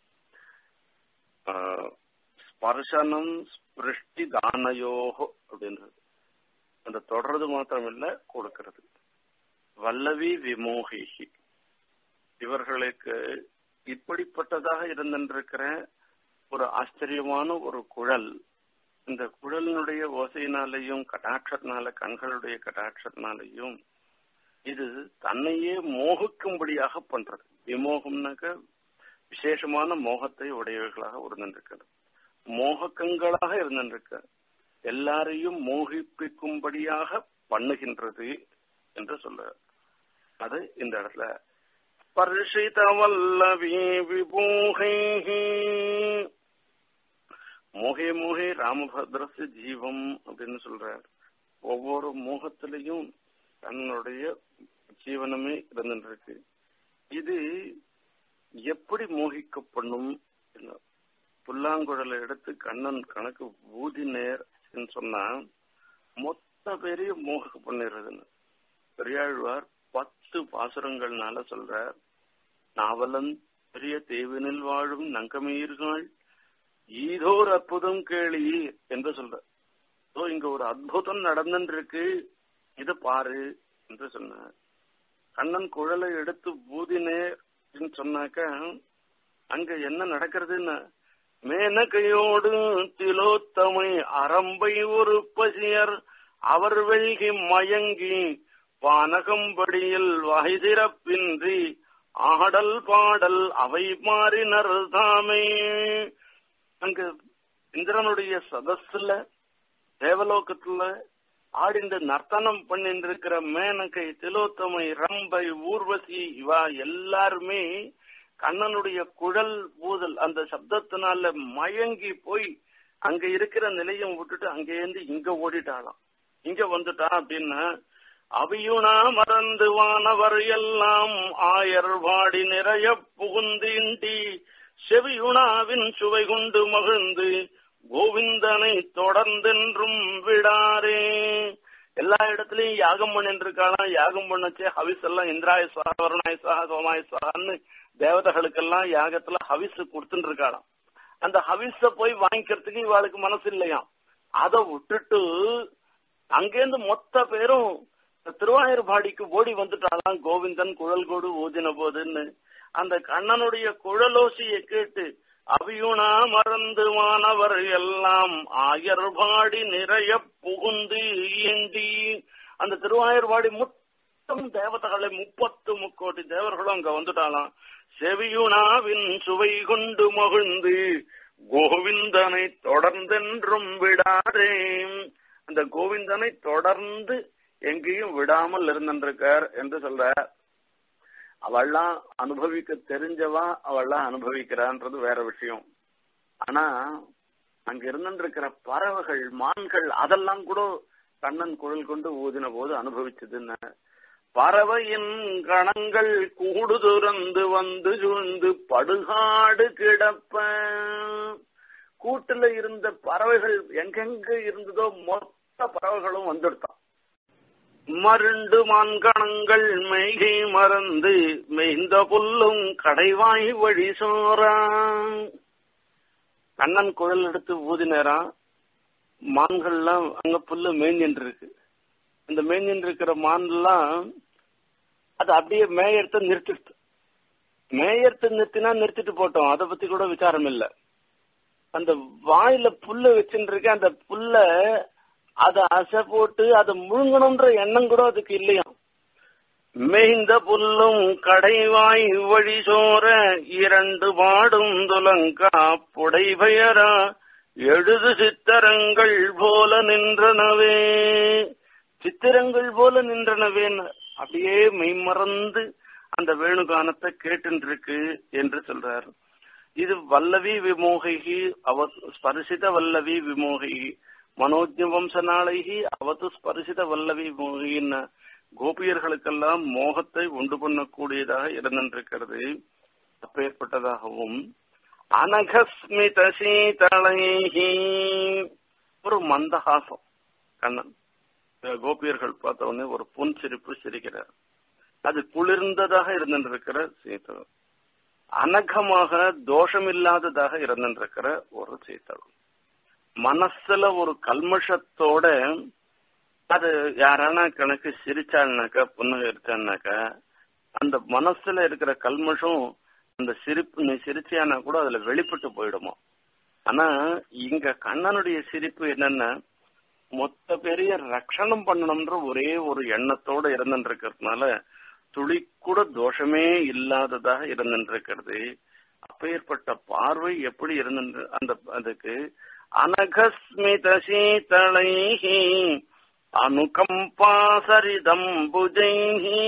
ஆஹ், ஸ்பர்சனம் ஸ்பிருஷ்டி தானயோகோ அப்படின்றது அந்த தொடர்றது மாத்திரமில்ல கொடுக்கிறது வல்லவி விமோகிகி இவர்களுக்கு இப்படிப்பட்டதாக இருந்திருக்கிற ஒரு ஆச்சரியமான ஒரு குழல் இந்த குழலினுடைய ஓசையினாலையும் கடாட்சத்தினால கண்களுடைய கடாட்சத்தினாலையும் இது தன்னையே மோகிக்கும்படியாக பண்றது விமோகம்னாக்க விசேஷமான மோகத்தை உடையவர்களாக இருந்திருக்கிறது மோகக்கங்களாக இருந்திருக்க எல்லாரையும் மோகிப்பிக்கும்படியாக பண்ணுகின்றது என்று சொல்ல அது இந்த இடத்துல ஸ்பர்ஷித வல்லவி விபூகை மோகே மோகே ராமபத்ரஸ் ஜீவம் அப்படின்னு சொல்றார் ஒவ்வொரு மோகத்திலையும் தன்னுடைய ஜீவனமே இருந்துருக்கு இது எப்படி மோகிக்கப்படும் புல்லாங்குழலை எடுத்து கண்ணன் கணக்கு ஊதினேர் சொன்னா மொத்த பேரையும் மோக பண்ணிடுறதுன்னு பெரியாழ்வார் பத்து பாசுரங்கள்னால சொல்றார் நாவலன் பெரிய தேவினில் வாழும் நங்கமீர்கள் ஈதோர் அற்புதம் கேளி என்று சொல்ற ஓ இங்க ஒரு அற்புதம் நடந்துருக்கு இத பாரு என்று சொன்னார் கண்ணன் குழலை எடுத்து ஊதினேர் சொன்னாக்க அங்க என்ன நடக்கிறதுன்னு மேனகையோடு திலோத்தமை அரம்பை ஒரு பசியர் அவர் வெள்கி மயங்கி வானகம்படியில் வகை சிறப்பின்றி ஆடல் பாடல் அவை மாறினர் தாமே அங்க இந்திரனுடைய சதஸ்ல தேவலோகத்துல ஆடிந்து நர்த்தனம் பண்ணிட்டு இருக்கிற மேனகை திலோத்தமை ரம்பை ஊர்வசி இவா எல்லாருமே கண்ணனுடைய குழல் ஊதல் அந்த சப்தத்தினால மயங்கி போய் அங்க இருக்கிற நிலையம் விட்டுட்டு அங்கேருந்து இங்க ஓடிட்டாளாம் இங்க வந்துட்டா அப்படின்னா அவியுணா மறந்து வானவர் எல்லாம் ஆயர் வாடி நிறைய புகுந்திண்டி செவியுணாவின் சுவை கொண்டு மகிழ்ந்து கோவிந்தனை தொடர்ந்தென்றும் விடாரே எல்லா இடத்துலயும் யாகம் பண்ணிட்டு இருக்காளாம் யாகம் பண்ணச்சே ஹவிஸ் எல்லாம் இந்திராய சா வருணாய சா சோமாய சான்னு தேவதைகளுக்கெல்லாம் யாகத்துல ஹவிஸ் கொடுத்துட்டு இருக்காளாம் அந்த ஹவிஸ போய் வாங்கிக்கிறதுக்கு இவாளுக்கு மனசு இல்லையாம் அதை விட்டுட்டு அங்கேருந்து மொத்த பேரும் திருவாயூர்பாடிக்கு ஓடி வந்துட்டாலாம் கோவிந்தன் குழல் கோடு ஊதின போதுன்னு அந்த கண்ணனுடைய குழலோசியை கேட்டு அவியுணா மறந்து மாணவர் எல்லாம் ஆயர்பாடி நிறைய புகுந்து ஈண்டி அந்த திருவாயூர்பாடி மொத்தம் தேவதைகளை முப்பத்து முக்கோடி தேவர்களும் அங்க வந்துட்டாலாம் செவியுணாவின் சுவை கொண்டு மகிழ்ந்து கோவிந்தனை தொடர்ந்தென்றும் விடாதே அந்த கோவிந்தனை தொடர்ந்து எங்கேயும் விடாமல் இருந்திருக்கார் என்று சொல்ற அவள்லாம் அனுபவிக்க தெரிஞ்சவா அவள்லாம் அனுபவிக்கிறான்றது வேற விஷயம் ஆனா அங்க இருந்திருக்கிற பறவைகள் மான்கள் அதெல்லாம் கூட கண்ணன் குழல் கொண்டு ஊதின போது அனுபவிச்சதுன்னு பறவையின் கணங்கள் கூடு துறந்து வந்து சூழ்ந்து படுகாடு கிடப்ப கூட்டுல இருந்த பறவைகள் எங்கெங்க இருந்ததோ மொத்த பறவைகளும் வந்துடுதான் மருண்டு மான்கணங்கள் மெய்கை மறந்து மெய்ந்த புல்லும் கடைவாய் வழி சோறான் கண்ணன் குழல் எடுத்து ஊதினேரான் மான்கள்லாம் அங்க புல்லு மேய்ஞ்சின்னு இருக்கு அந்த மேய்ஞ்சின்னு இருக்கிற மான்லாம் அது அப்படியே மேயறத நிறுத்திடுது மேயறத நிறுத்தினா நிறுத்திட்டு போட்டோம் அதை பத்தி கூட விசாரம் இல்ல அந்த வாயில புல்ல வச்சுட்டு இருக்க அந்த புல்ல அத அசை போட்டு அதை முழுங்கணும்ன்ற எண்ணம் கூட அதுக்கு இல்லையா மேய்ந்த புல்லும் கடைவாய் வழி சோர இரண்டு பாடும் துலங்கா புடை பெயரா எழுது சித்திரங்கள் போல நின்றனவே சித்திரங்கள் போல நின்றனவேன்னு அப்படியே மெய்மறந்து அந்த வேணுகானத்தை கேட்டு இருக்கு என்று சொல்றார் இது வல்லவி விமோகி அவ ஸ்பரிசித வல்லவி விமோகி மனோஜ்ய வம்சநாளைகி அவத்து ஸ்பரிசித வல்லவி விமோகின்னு கோபியர்களுக்கெல்லாம் மோகத்தை உண்டு பண்ணக்கூடியதாக இருந்திருக்கிறது அப்பேற்பட்டதாகவும் அனகஸ்மித சீதளைஹி ஒரு மந்தஹாசம் கண்ணன் கோபியர்கள் பார்த்த உடனே ஒரு புன் சிரிப்பு சிரிக்கிறார் அது குளிர்ந்ததாக இருந்திருக்கிற சீதளம் அனகமாக தோஷமில்லாததாக இருந்திருக்கிற ஒரு சீதளம் மனசுல ஒரு கல்மஷத்தோட அது யாரானா கணக்கு சிரிச்சாள்னாக்கா புன்னகை இருக்கான்னாக்கா அந்த மனசுல இருக்கிற கல்மஷம் அந்த சிரிப்பு நீ சிரிச்சியானா கூட அதுல வெளிப்பட்டு போயிடுமா ஆனா இங்க கண்ணனுடைய சிரிப்பு என்னன்னா மொத்த பெரிய ரட்சணம் பண்ணணும்ன்ற ஒரே ஒரு எண்ணத்தோட இருந்துருக்கிறதுனால துளி கூட தோஷமே இல்லாததாக இருந்துருக்கிறது அப்பேற்பட்ட பார்வை எப்படி இருந்து அந்த அதுக்கு அனகஸ்மித சீதளைஹி அனுகம்பாசரிதம் புஜைஹி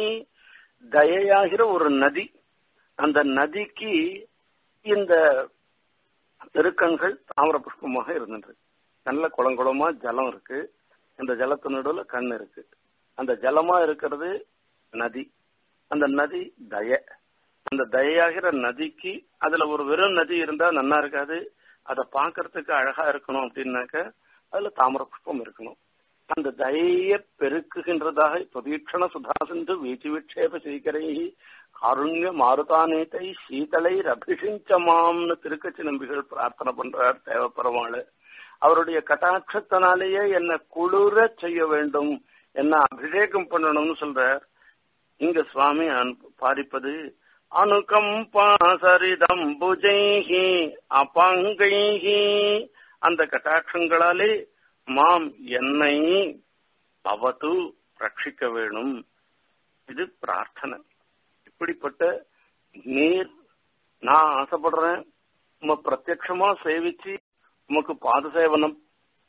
தயையாகிற ஒரு நதி அந்த நதிக்கு இந்த பெருக்கங்கள் தாமிர புஷ்பமாக இருந்துட்டு நல்ல குளங்குளமா ஜலம் இருக்கு அந்த ஜலத்து நடுவுல கண் இருக்கு அந்த ஜலமா இருக்கிறது நதி அந்த நதி தய அந்த தயாகிற நதிக்கு அதுல ஒரு வெறும் நதி இருந்தா நல்லா இருக்காது அதை பாக்குறதுக்கு அழகா இருக்கணும் அப்படின்னாக்க அதுல தாமிர புஷ்பம் இருக்கணும் அந்த தயைய பெருக்குகின்றதாக பிரதீட்சண சுதாசிந்து வீச்சு விட்சேப சீக்கரை காருண்ய மாருதானேத்தை சீதளை அபிஷிஞ்சமாம்னு திருக்கச்சி நம்பிகள் பிரார்த்தனை பண்றார் தேவப்பெருமாள் அவருடைய கட்டாட்சத்தினாலேயே என்ன குளிர செய்ய வேண்டும் என்ன அபிஷேகம் பண்ணணும்னு சொல்றார் இங்க சுவாமி பாரிப்பது அனுகம்பாசரிதம் புஜைஹி அபாங்கைஹி அந்த கட்டாட்சங்களாலே மாம் என்னை அவது ரட்சிக்க வேணும் இது பிரார்த்தனை இப்படிப்பட்ட நீர் நான் ஆசைப்படுறேன் உம பிரத்யட்சமா சேவிச்சு உமக்கு பாத சேவனம்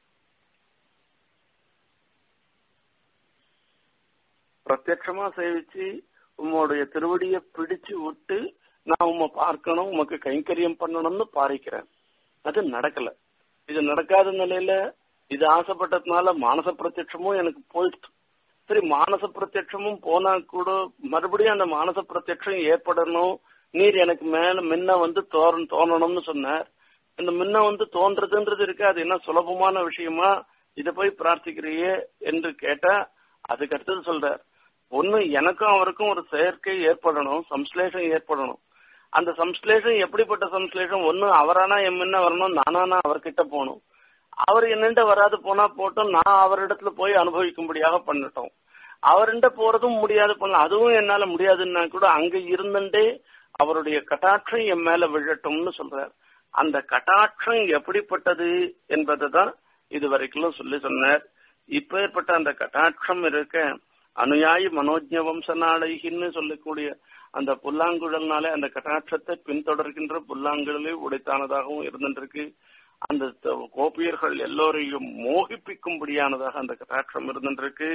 பிரத்யட்சமா சேவிச்சு உம்முடைய திருவடியை பிடிச்சு விட்டு நான் உம்மை பார்க்கணும் உமக்கு கைங்கரியம் பண்ணணும்னு பாரிக்கிறேன் அது நடக்கல இது நடக்காத நிலையில இது ஆசைப்பட்டதுனால மானச பிரத்யட்சமும் எனக்கு போயிடுச்சு சரி மானச பிரத்யட்சமும் போனா கூட மறுபடியும் அந்த மானச பிரத்யட்சம் ஏற்படணும் நீர் எனக்கு மேல முன்ன வந்து தோற தோணணும்னு சொன்னார் இந்த முன்ன வந்து தோன்றதுன்றது இருக்கு அது என்ன சுலபமான விஷயமா இத போய் பிரார்த்திக்கிறியே என்று கேட்டா அதுக்கு அடுத்தது சொல்றார் ஒண்ணு எனக்கும் அவருக்கும் ஒரு செயற்கை ஏற்படணும் சம்ஸ்லேஷம் ஏற்படணும் அந்த சம்ஸ்லேஷம் எப்படிப்பட்ட சம்ஸ்லேஷம் ஒண்ணு அவரானா என் முன்ன வரணும் நானானா அவர்கிட்ட போகணும் அவர் என்னண்ட வராது போனா போட்டோம் நான் அவரிடத்துல போய் அனுபவிக்கும்படியாக பண்ணட்டும் அவர்கிட்ட போறதும் முடியாது பண்ணலாம் அதுவும் என்னால முடியாதுன்னா கூட அங்க இருந்துட்டே அவருடைய கட்டாட்சம் என் மேல விழட்டும்னு சொல்றார் அந்த கட்டாட்சம் எப்படிப்பட்டது என்பதை தான் இது வரைக்கும் சொல்லி சொன்னார் இப்பேற்பட்ட அந்த கட்டாட்சம் இருக்க அனுயாயி மனோஜ்ய வம்சநாளைகின்னு சொல்லக்கூடிய அந்த புல்லாங்குழல்னாலே அந்த கட்டாட்சத்தை பின்தொடர்கின்ற புல்லாங்குழலை உடைத்தானதாகவும் இருந்துருக்கு அந்த கோபியர்கள் எல்லோரையும் மோகிப்பிக்கும்படியானதாக அந்த கட்டாட்சம் இருந்துருக்கு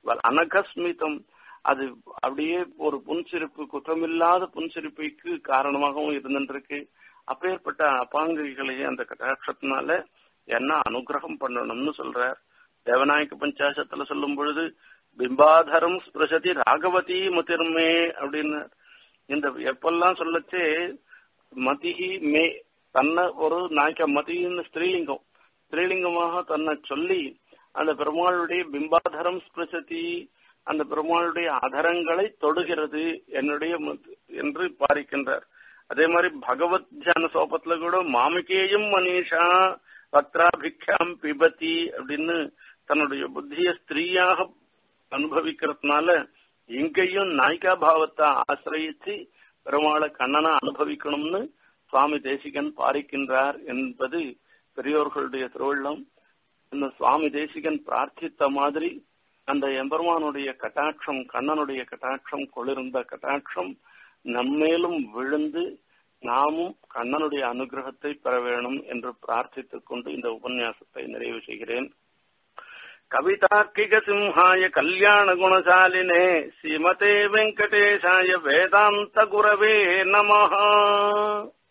அனகஸ்மிதம் அது அப்படியே ஒரு புன்சிரிப்பு குற்றமில்லாத புன்சிரிப்புக்கு காரணமாகவும் இருந்துருக்கு அப்பேற்பட்ட அப்பாங்கிகளையே அந்த கட்டாட்சத்தினால என்ன அனுகிரகம் பண்ணணும்னு சொல்றார் தேவநாயக பஞ்சாசத்துல சொல்லும் பொழுது பிம்பாதரம் ஸ்பிருஷதி ராகவதி மதிர்மே அப்படின்னு இந்த எப்பெல்லாம் சொல்லச்சே மதிஹி மே தன்னை ஒரு நாய்க்க மதின்னு ஸ்திரீலிங்கம் ஸ்திரீலிங்கமாக தன்னை சொல்லி அந்த பெருமாளுடைய பிம்பாதரம் ஸ்பிருஷதி அந்த பெருமாளுடைய அதரங்களை தொடுகிறது என்னுடைய என்று பாரிக்கின்றார் அதே மாதிரி பகவத் தியான சோபத்துல கூட மாமிகேயும் மனிஷா பத்ராபிக்ஷாம் பிபதி அப்படின்னு தன்னுடைய புத்திய ஸ்திரீயாக அனுபவிக்கிறதுனால இங்கேயும் நாய்கா பாவத்தை ஆசிரயிச்சு பெருமாளை கண்ணனை அனுபவிக்கணும்னு சுவாமி தேசிகன் பாரிக்கின்றார் என்பது பெரியோர்களுடைய திருவள்ளம் இந்த சுவாமி தேசிகன் பிரார்த்தித்த மாதிரி அந்த எம்பெருமானுடைய கட்டாட்சம் கண்ணனுடைய கட்டாட்சம் கொளிர்ந்த கட்டாட்சம் நம்மேலும் விழுந்து நாமும் கண்ணனுடைய அனுகிரகத்தை பெற வேணும் என்று பிரார்த்தித்துக் கொண்டு இந்த உபன்யாசத்தை நிறைவு செய்கிறேன் கவிதார்க்கிக சிம்ஹாய கல்யாண குணசாலினே ஸ்ரீமதே வெங்கடேஷாய வேதாந்த குரவே நமஹா